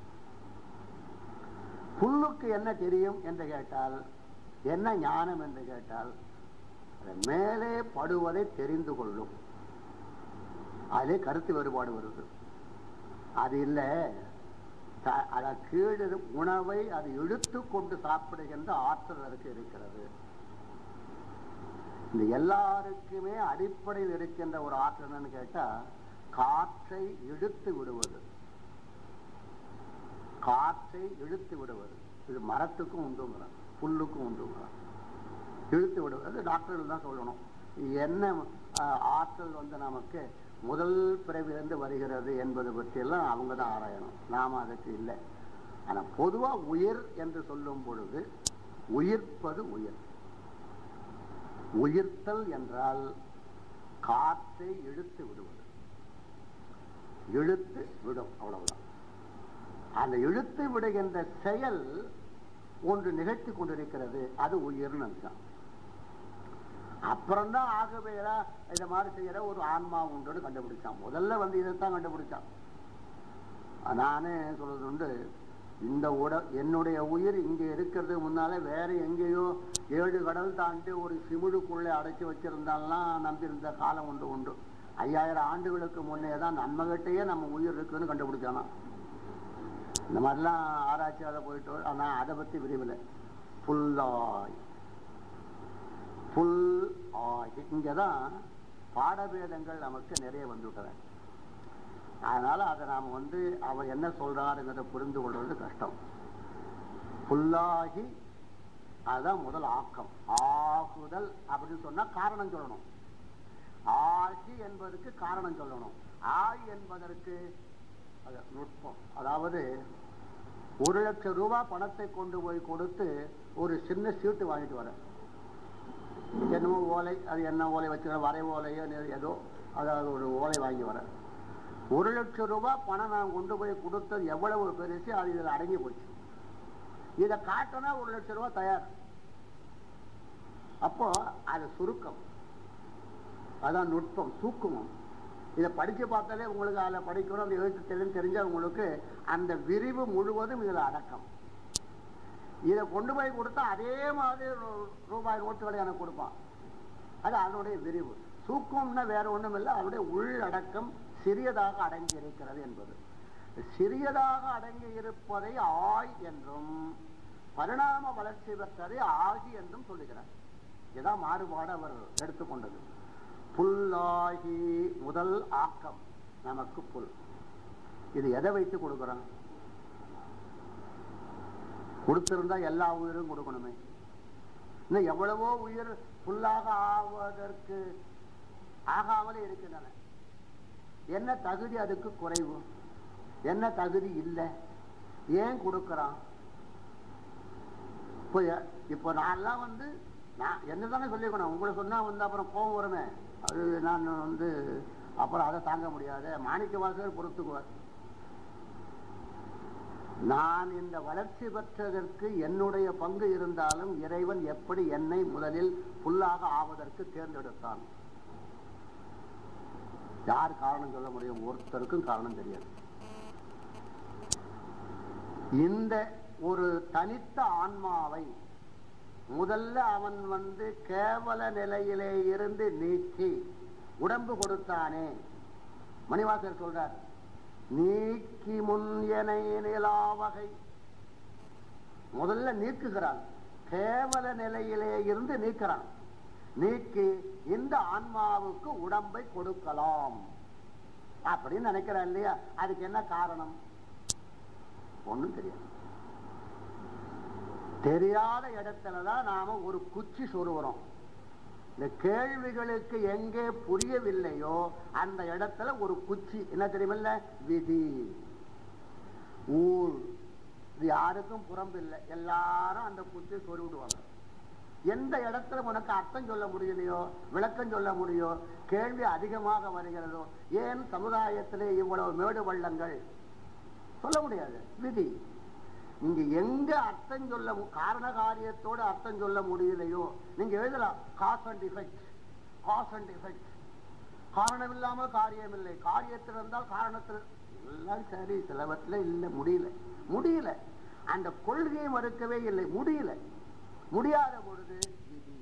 புல்லுக்கு என்ன தெரியும் என்று கேட்டால் என்ன ஞானம் என்று கேட்டால் அது மேலே படுவதை தெரிந்து கொள்ளும் அதிலே கருத்து வேறுபாடு வருது அது இல்லை த- அத கீழே உணவை அது இழுத்து கொண்டு சாப்பிடுகின்ற ஆற்றல் அதற்கு இருக்கிறது இந்த எல்லாருக்குமே அடிப்படையில் இருக்கின்ற ஒரு ஆற்றல் என்னன்னு கேட்டா காற்றை இழுத்து விடுவது காற்றை இழுத்து விடுவது இது மரத்துக்கும் உண்டுங்கிறான் புல்லுக்கும் உண்டுங்கிறான் இழுத்து விடுவது அது டாக்டர்கள் தான் சொல்லணும் என்ன ஆஹ், ஆற்றல் வந்து நமக்கு முதல் பிறவிலிருந்து வருகிறது என்பது பற்றியெல்லாம் அவங்க தான் ஆராயணும் நாம அதுக்கு இல்லை ஆனா பொதுவா உயிர் என்று சொல்லும் பொழுது உயிர்ப்பது உயிர் உயிர்த்தல் என்றால் காற்றை இழுத்து விடுவது இழுத்து விடும் அவ்வளவுதான் அந்த இழுத்து விடுகின்ற செயல் ஒன்று நிகழ்த்தி கொண்டிருக்கிறது அது உயிர்னு அர்த்தம் அப்புறம்தான் ஆகவேரா இந்த மாதிரி செய்யற ஒரு ஆன்மா உண்டுன்னு கண்டுபிடிச்சான் முதல்ல வந்து இதைத்தான் கண்டுபிடிச்சான் நானே சொல்றது உண்டு இந்த உட என்னுடைய உயிர் இங்க இருக்கிறது முன்னாலே வேற எங்கேயோ ஏழு கடல் தாண்டி ஒரு சிமிழுக்குள்ளே அடைச்சி வச்சிருந்தாலாம் நம்பியிருந்த காலம் உண்டு உண்டு ஐயாயிரம் ஆண்டுகளுக்கு முன்னே தான் நம்மகிட்டயே நம்ம உயிர் இருக்குன்னு கண்டுபிடிச்சானா இந்த மாதிரிலாம் ஆராய்ச்சியால போயிட்டு வரும். ஆனா அதை பத்தி விரிவில் புல்லாய் புல் ஆகி இங்கதான் பாடபேதங்கள் நமக்கு நிறைய வந்துவிட்டன அதனால அதை நாம வந்து அவர் என்ன சொல்றாருங்கிறத புரிந்து கொள்வது கஷ்டம் புல்லாகி அதுதான் முதல் ஆக்கம் ஆகுதல் அப்படின்னு சொன்னா காரணம் சொல்லணும் ஆகி என்பதற்கு காரணம் சொல்லணும் ஆய் என்பதற்கு அது நுட்பம் அதாவது ஒரு லட்சம் ரூபாய் பணத்தை கொண்டு போய் கொடுத்து ஒரு சின்ன சீட்டு வாங்கிட்டு வர என்னமோ ஓலை அது என்ன ஓலை வச்சுக்கிற வரை ஓலையோ நெ- ஏதோ அதாவது ஒரு ஓலை வாங்கி வர ஒரு லட்சம் ரூபாய் பணம் நான் கொண்டு போய் கொடுத்தது எவ்வளவு பெருசு அது இதில் அடங்கி போச்சு இதை காட்டினா ஒரு லட்சம் ரூபாய் தயார் அப்போ அது சுருக்கம் அதான் நுட்பம் சூக்குமம் இதை படிச்சு பார்த்தாலே உங்களுக்கு அதில் படிக்கணும் அந்த எழுத்து தெரியும் தெரிஞ்சா உங்களுக்கு அந்த விரிவு முழுவதும் இதில் அடக்கம் இதை கொண்டு போய் கொடுத்தா அதே மாதிரி ரூ- ரூபாய் நோட்டுகளை எனக்கு கொடுப்பான் அது அதனுடைய விரிவு சூக்கம்னா வேற ஒண்ணும் இல்லை அதனுடைய உள்ளடக்கம் சிறியதாக அடங்கி இருக்கிறது என்பது சிறியதாக அடங்கி இருப்பதை ஆய் என்றும் பரிணாம வளர்ச்சி பெற்றதை ஆகி என்றும் சொல்லுகிறார் இதான் மாறுபாடு அவர் எடுத்துக்கொண்டது புல்லாகி முதல் ஆக்கம் நமக்கு புல் இது எதை வைத்து கொடுக்குறான் கொடுத்திருந்தா எல்லா உயிரும் கொடுக்கணுமே இன்னும் எவ்வளவோ உயிர் புல்லாக ஆவதற்கு ஆகாமலே இருக்கின்றன என்ன தகுதி அதுக்கு குறைவு என்ன தகுதி இல்லை ஏன் கொடுக்கறான் இப்போ எ- இப்போ நான்லாம் வந்து நான் என்ன தானே சொல்லிக்கணும் உங்களை சொன்னா வந்து அப்புறம் கோபம் வருமே அது நான் வந்து அப்புறம் அதை தாங்க முடியாது மாணிக்க வாசகர் பொறுத்துக்குவார் நான் இந்த வளர்ச்சி பெற்றதற்கு என்னுடைய பங்கு இருந்தாலும் இறைவன் எப்படி என்னை முதலில் புல்லாக ஆவதற்கு தேர்ந்தெடுத்தான் யார் காரணம் சொல்ல முடியும் ஒருத்தருக்கும் காரணம் தெரியாது இந்த ஒரு தனித்த ஆன்மாவை முதல்ல அவன் வந்து கேவல நிலையிலே இருந்து நீக்கி உடம்பு கொடுத்தானே மணிவாசர் சொல்றார் நீக்கி முன் எனை நிலாவகை முதல்ல நீக்குகிறான் கேவல நிலையிலே இருந்து நீக்கிறான் நீக்கி இந்த ஆன்மாவுக்கு உடம்பை கொடுக்கலாம் அப்படின்னு நினைக்கிறான் இல்லையா அதுக்கு என்ன காரணம் ஒண்ணும் தெரியாது தெரியாத இடத்துலதான் நாம ஒரு குச்சி சொருகிறோம் இந்த கேள்விகளுக்கு எங்கே புரியவில்லையோ அந்த இடத்துல ஒரு குச்சி என்ன தெரியுமில்ல விதி ஊழ் இது யாருக்கும் புறம்பு இல்லை எல்லாரும் அந்த குச்சியை சொருவிடுவாங்க எந்த இடத்துல உனக்கு அர்த்தம் சொல்ல முடியலையோ விளக்கம் சொல்ல முடியோ கேள்வி அதிகமாக வருகிறதோ ஏன் சமுதாயத்திலே இவ்வளவு மேடு பள்ளங்கள் சொல்ல முடியாது விதி இங்க எங்க அர்த்தம் சொல்ல மு- காரண காரியத்தோட அர்த்தம் சொல்ல முடியலையோ நீங்க எழுதலாம் cause and effect cause and effect காரணம் இல்லாமல் காரியம் இல்லை காரியத்தில் இருந்தால் காரணத்தில் எல்லாம் சரி சிலவற்றில் இல்லை முடியல முடியல அந்த கொள்கையை மறுக்கவே இல்லை முடியல முடியாத பொழுது விதி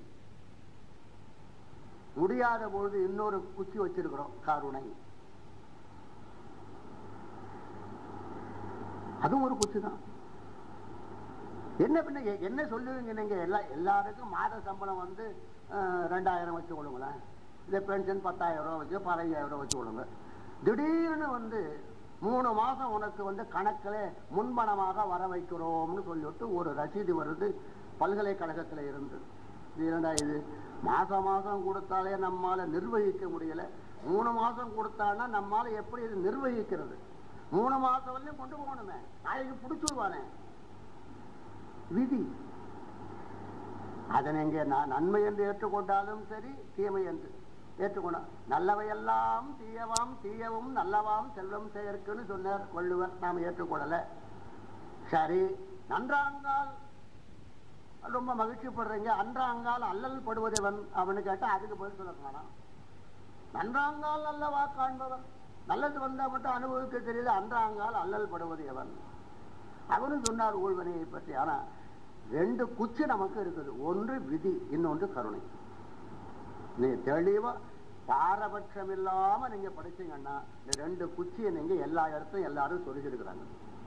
முடியாத பொழுது இன்னொரு குச்சி வச்சிருக்கிறோம் கருணை அதுவும் ஒரு குச்சி தான் என்ன பின்ன எ- என்ன சொல்லுவீங்க நீங்க எல்லா எல்லாருக்கும் மாத சம்பளம் வந்து அஹ், ரெண்டாயிரம் வச்சு கொள்ளுங்களேன் இல்லை பென்ஷன் பத்தாயிரம் ரூபா வச்சு பதினஞ்சாயிரம் ரூபா வச்சு கொள்ளுங்க திடீர்னு வந்து மூணு மாசம் உனக்கு வந்து கணக்கில் முன்பணமாக வர வைக்கிறோம்னு சொல்லிவிட்டு ஒரு ரசீது வருது பல்கலைக்கழகத்தில் இருந்து இது என்னடா இது மாசம் மாசம் கொடுத்தாலே நம்மால நிர்வகிக்க முடியல மூணு மாசம் கொடுத்தான்னா நம்மால எப்படி இது நிர்வகிக்கிறது மூணு மாசம் வரையும் கொண்டு போகணுமே நாளைக்கு பிடிச்சுடுவானே விதி அதை நீங்க ந- நன்மை என்று ஏற்றுக்கொண்டாலும் சரி தீமை என்று ஏற்றுக்கொண்டா நல்லவையெல்லாம் தீயவாம் தீயவும் நல்லவாம் செல்வம் செயற்குன்னு சொன்னார் வள்ளுவர் நாம் ஏற்றுக்கொள்ளல சரி நன்றாங்கால் ரொம்ப மகிழ்ச்சிப்படுறீங்க அன்றாங்கால் அல்லல் படுவதவன் அவனு கேட்டா அதுக்கு பதில் சொல்ல காணாம் நன்றாங்கால் அல்லவா காண்பவன் நல்லது வந்தா மட்டும் அனுபவிக்க தெரியுது அன்றாங்கால் அல்லல் படுவது எவன் அவரும் சொன்னார் ஊழ்வனையை பற்றி ஆனா ரெண்டு குச்சி நமக்கு இருக்குது ஒன்று விதி இன்னொன்று கருணை நீ தெளிவா பாரபட்சம் இல்லாம நீங்க படிச்சீங்கன்னா இந்த ரெண்டு குச்சியை நீங்க எல்லா இடத்தையும் எல்லாரும் சொல்லிச்சிருக்கிறாங்க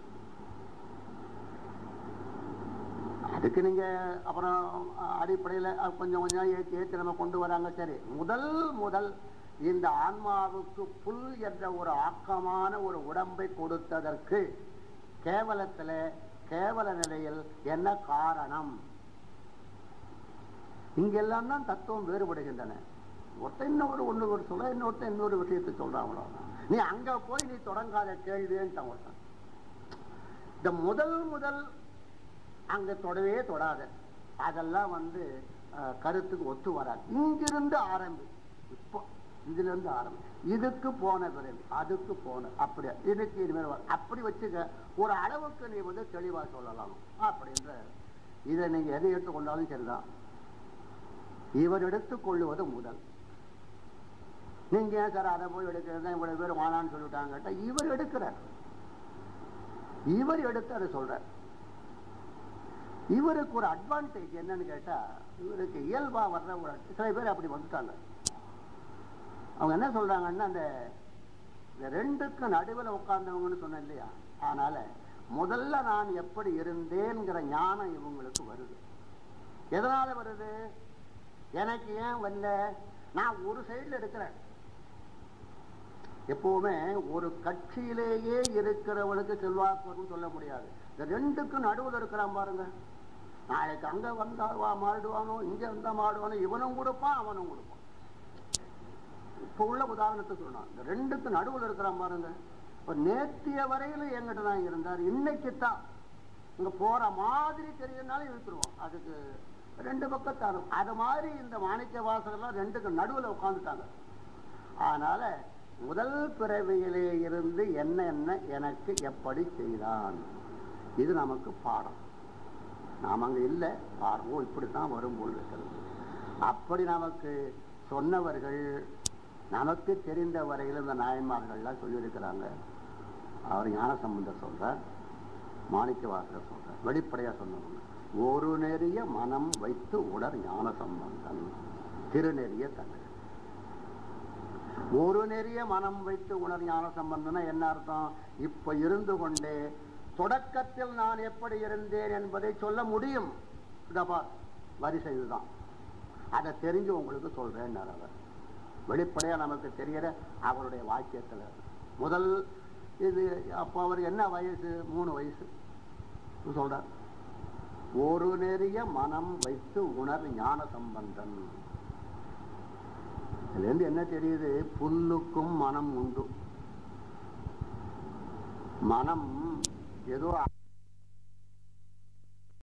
அதுக்கு நீங்க அப்புறம் அஹ், அடிப்படையில அஹ், கொஞ்சம் கொஞ்சம் ஏற்றி ஏற்றி நம்ம கொண்டு வராங்க சரி முதல் முதல் இந்த ஆன்மாவுக்கு புல் என்ற ஒரு ஆக்கமான ஒரு உடம்பை கொடுத்ததற்கு கேவலத்துல கேவல நிலையில் என்ன காரணம் இங்கெல்லாம் தான் தத்துவம் வேறுபடுகின்றன ஒருத்தன் இன்னொரு ஒண்ணு ஒரு சொல்ல இன்னொருத்தன் இன்னொரு விஷயத்தை சொல்றான் அவ்வளவுதான் நீ அங்க போய் நீ தொடங்காத கேள்வின்னு ஒருத்தன் இந்த முதல் முதல் அங்க தொடவே தொடாத அதெல்லாம் வந்து அஹ், கருத்துக்கு ஒத்து வராது இங்கிருந்து ஆரம்பி இப்போ இதுல இருந்து ஆரம்பி இதுக்கு போன பிறகு அதுக்கு போன அப்படி இதுக்கு இனிமேல் வர- அப்படி வச்சுக்க ஒரு அளவுக்கு நீ வந்து தெளிவா சொல்லலாம் அப்படின்ற இதை நீங்க எதை எடுத்துக்கொண்டாலும் சரிதான் இவர் எடுத்துக்கொள்ளுவது முதல் நீங்க ஏன் சார் அதை போய் எடுக்கிறது இவ்வளவு பேர் வானான்னு சொல்லிட்டாங்க கேட்டா இவர் எடுக்கிறார் இவர் எடுத்து அதை சொல்றார் இவருக்கு ஒரு அட்வான்டேஜ் என்னன்னு கேட்டா இவருக்கு இயல்பா வர்ற ஒரு சில பேர் அப்படி வந்துட்டாங்க அவங்க என்ன சொல்றாங்கன்னா அந்த இந்த ரெண்டுக்கும் நடுவில் உட்கார்ந்தவங்கன்னு சொன்னேன் இல்லையா அதனால முதல்ல நான் எப்படி இருந்தேங்கிற ஞானம் இவங்களுக்கு வருது எதனால வருது எனக்கு ஏன் வரல நான் ஒரு சைடுல இருக்கிறேன் எப்பவுமே ஒரு கட்சியிலேயே இருக்கிறவனுக்கு செல்வாக்கு வரும்னு சொல்ல முடியாது இந்த ரெண்டுக்கும் நடுவில் இருக்கிறான் பாருங்க நாளைக்கு அங்க வந்தா வா மாடுவானோ இங்க வந்தா மாடுவானோ இவனும் கொடுப்பான் அவனும் கொடுப்பான் இப்ப உள்ள உதாரணத்தை சொன்னான் இந்த ரெண்டுக்கு நடுவில் இருக்கிறான் பாருங்க இப்ப நேத்திய வரையில என்கிட்ட தான் இருந்தார் இன்னைக்கு தான் இங்க போற மாதிரி தெரியுதுனாலும் இழுத்துருவோம் அதுக்கு ரெண்டு பக்கம் தரும் அது மாதிரி இந்த மாணிக்க வாசகர்லாம் ரெண்டுக்கு நடுவுல உட்காந்துட்டாங்க அதனால முதல் பிறவியிலே இருந்து என்ன என்ன எனக்கு எப்படி செய்தான் இது நமக்கு பாடம் நாம் அங்க இல்லை பாருவோம் இப்படித்தான் வரும் போல் இருக்கிறது அப்படி நமக்கு சொன்னவர்கள் நமக்கு தெரிந்த வரையில் இந்த நாயன்மார்கள்லாம் சொல்லியிருக்கிறாங்க அவர் ஞானசம்பந்தர் சொல்றார் மாணிக்க வாசகர் சொல்றார் வெளிப்படையா சொன்னவங்க ஒரு நெறிய மனம் வைத்து உடர் ஞான சம்பந்தன் திருநெறிய தமிழ் ஒரு நெறிய மனம் வைத்து உணர் ஞான சம்பந்தம்னா என்ன அர்த்தம் இப்ப இருந்து கொண்டே தொடக்கத்தில் நான் எப்படி இருந்தேன் என்பதை சொல்ல முடியும் இதப்பா வரிசை இதுதான் அதை தெரிஞ்சு உங்களுக்கு சொல்றேன் அவர் வெளிப்படையா நமக்கு தெரியற அவருடைய வாக்கியத்துல முதல் இது அப்போ அவர் என்ன வயசு மூணு வயசு சொல்றார் ஒரு நெறிய மனம் வைத்து உணர் ஞான சம்பந்தன் இதுல இருந்து என்ன தெரியுது புல்லுக்கும் மனம் உண்டு மனம் ஏதோ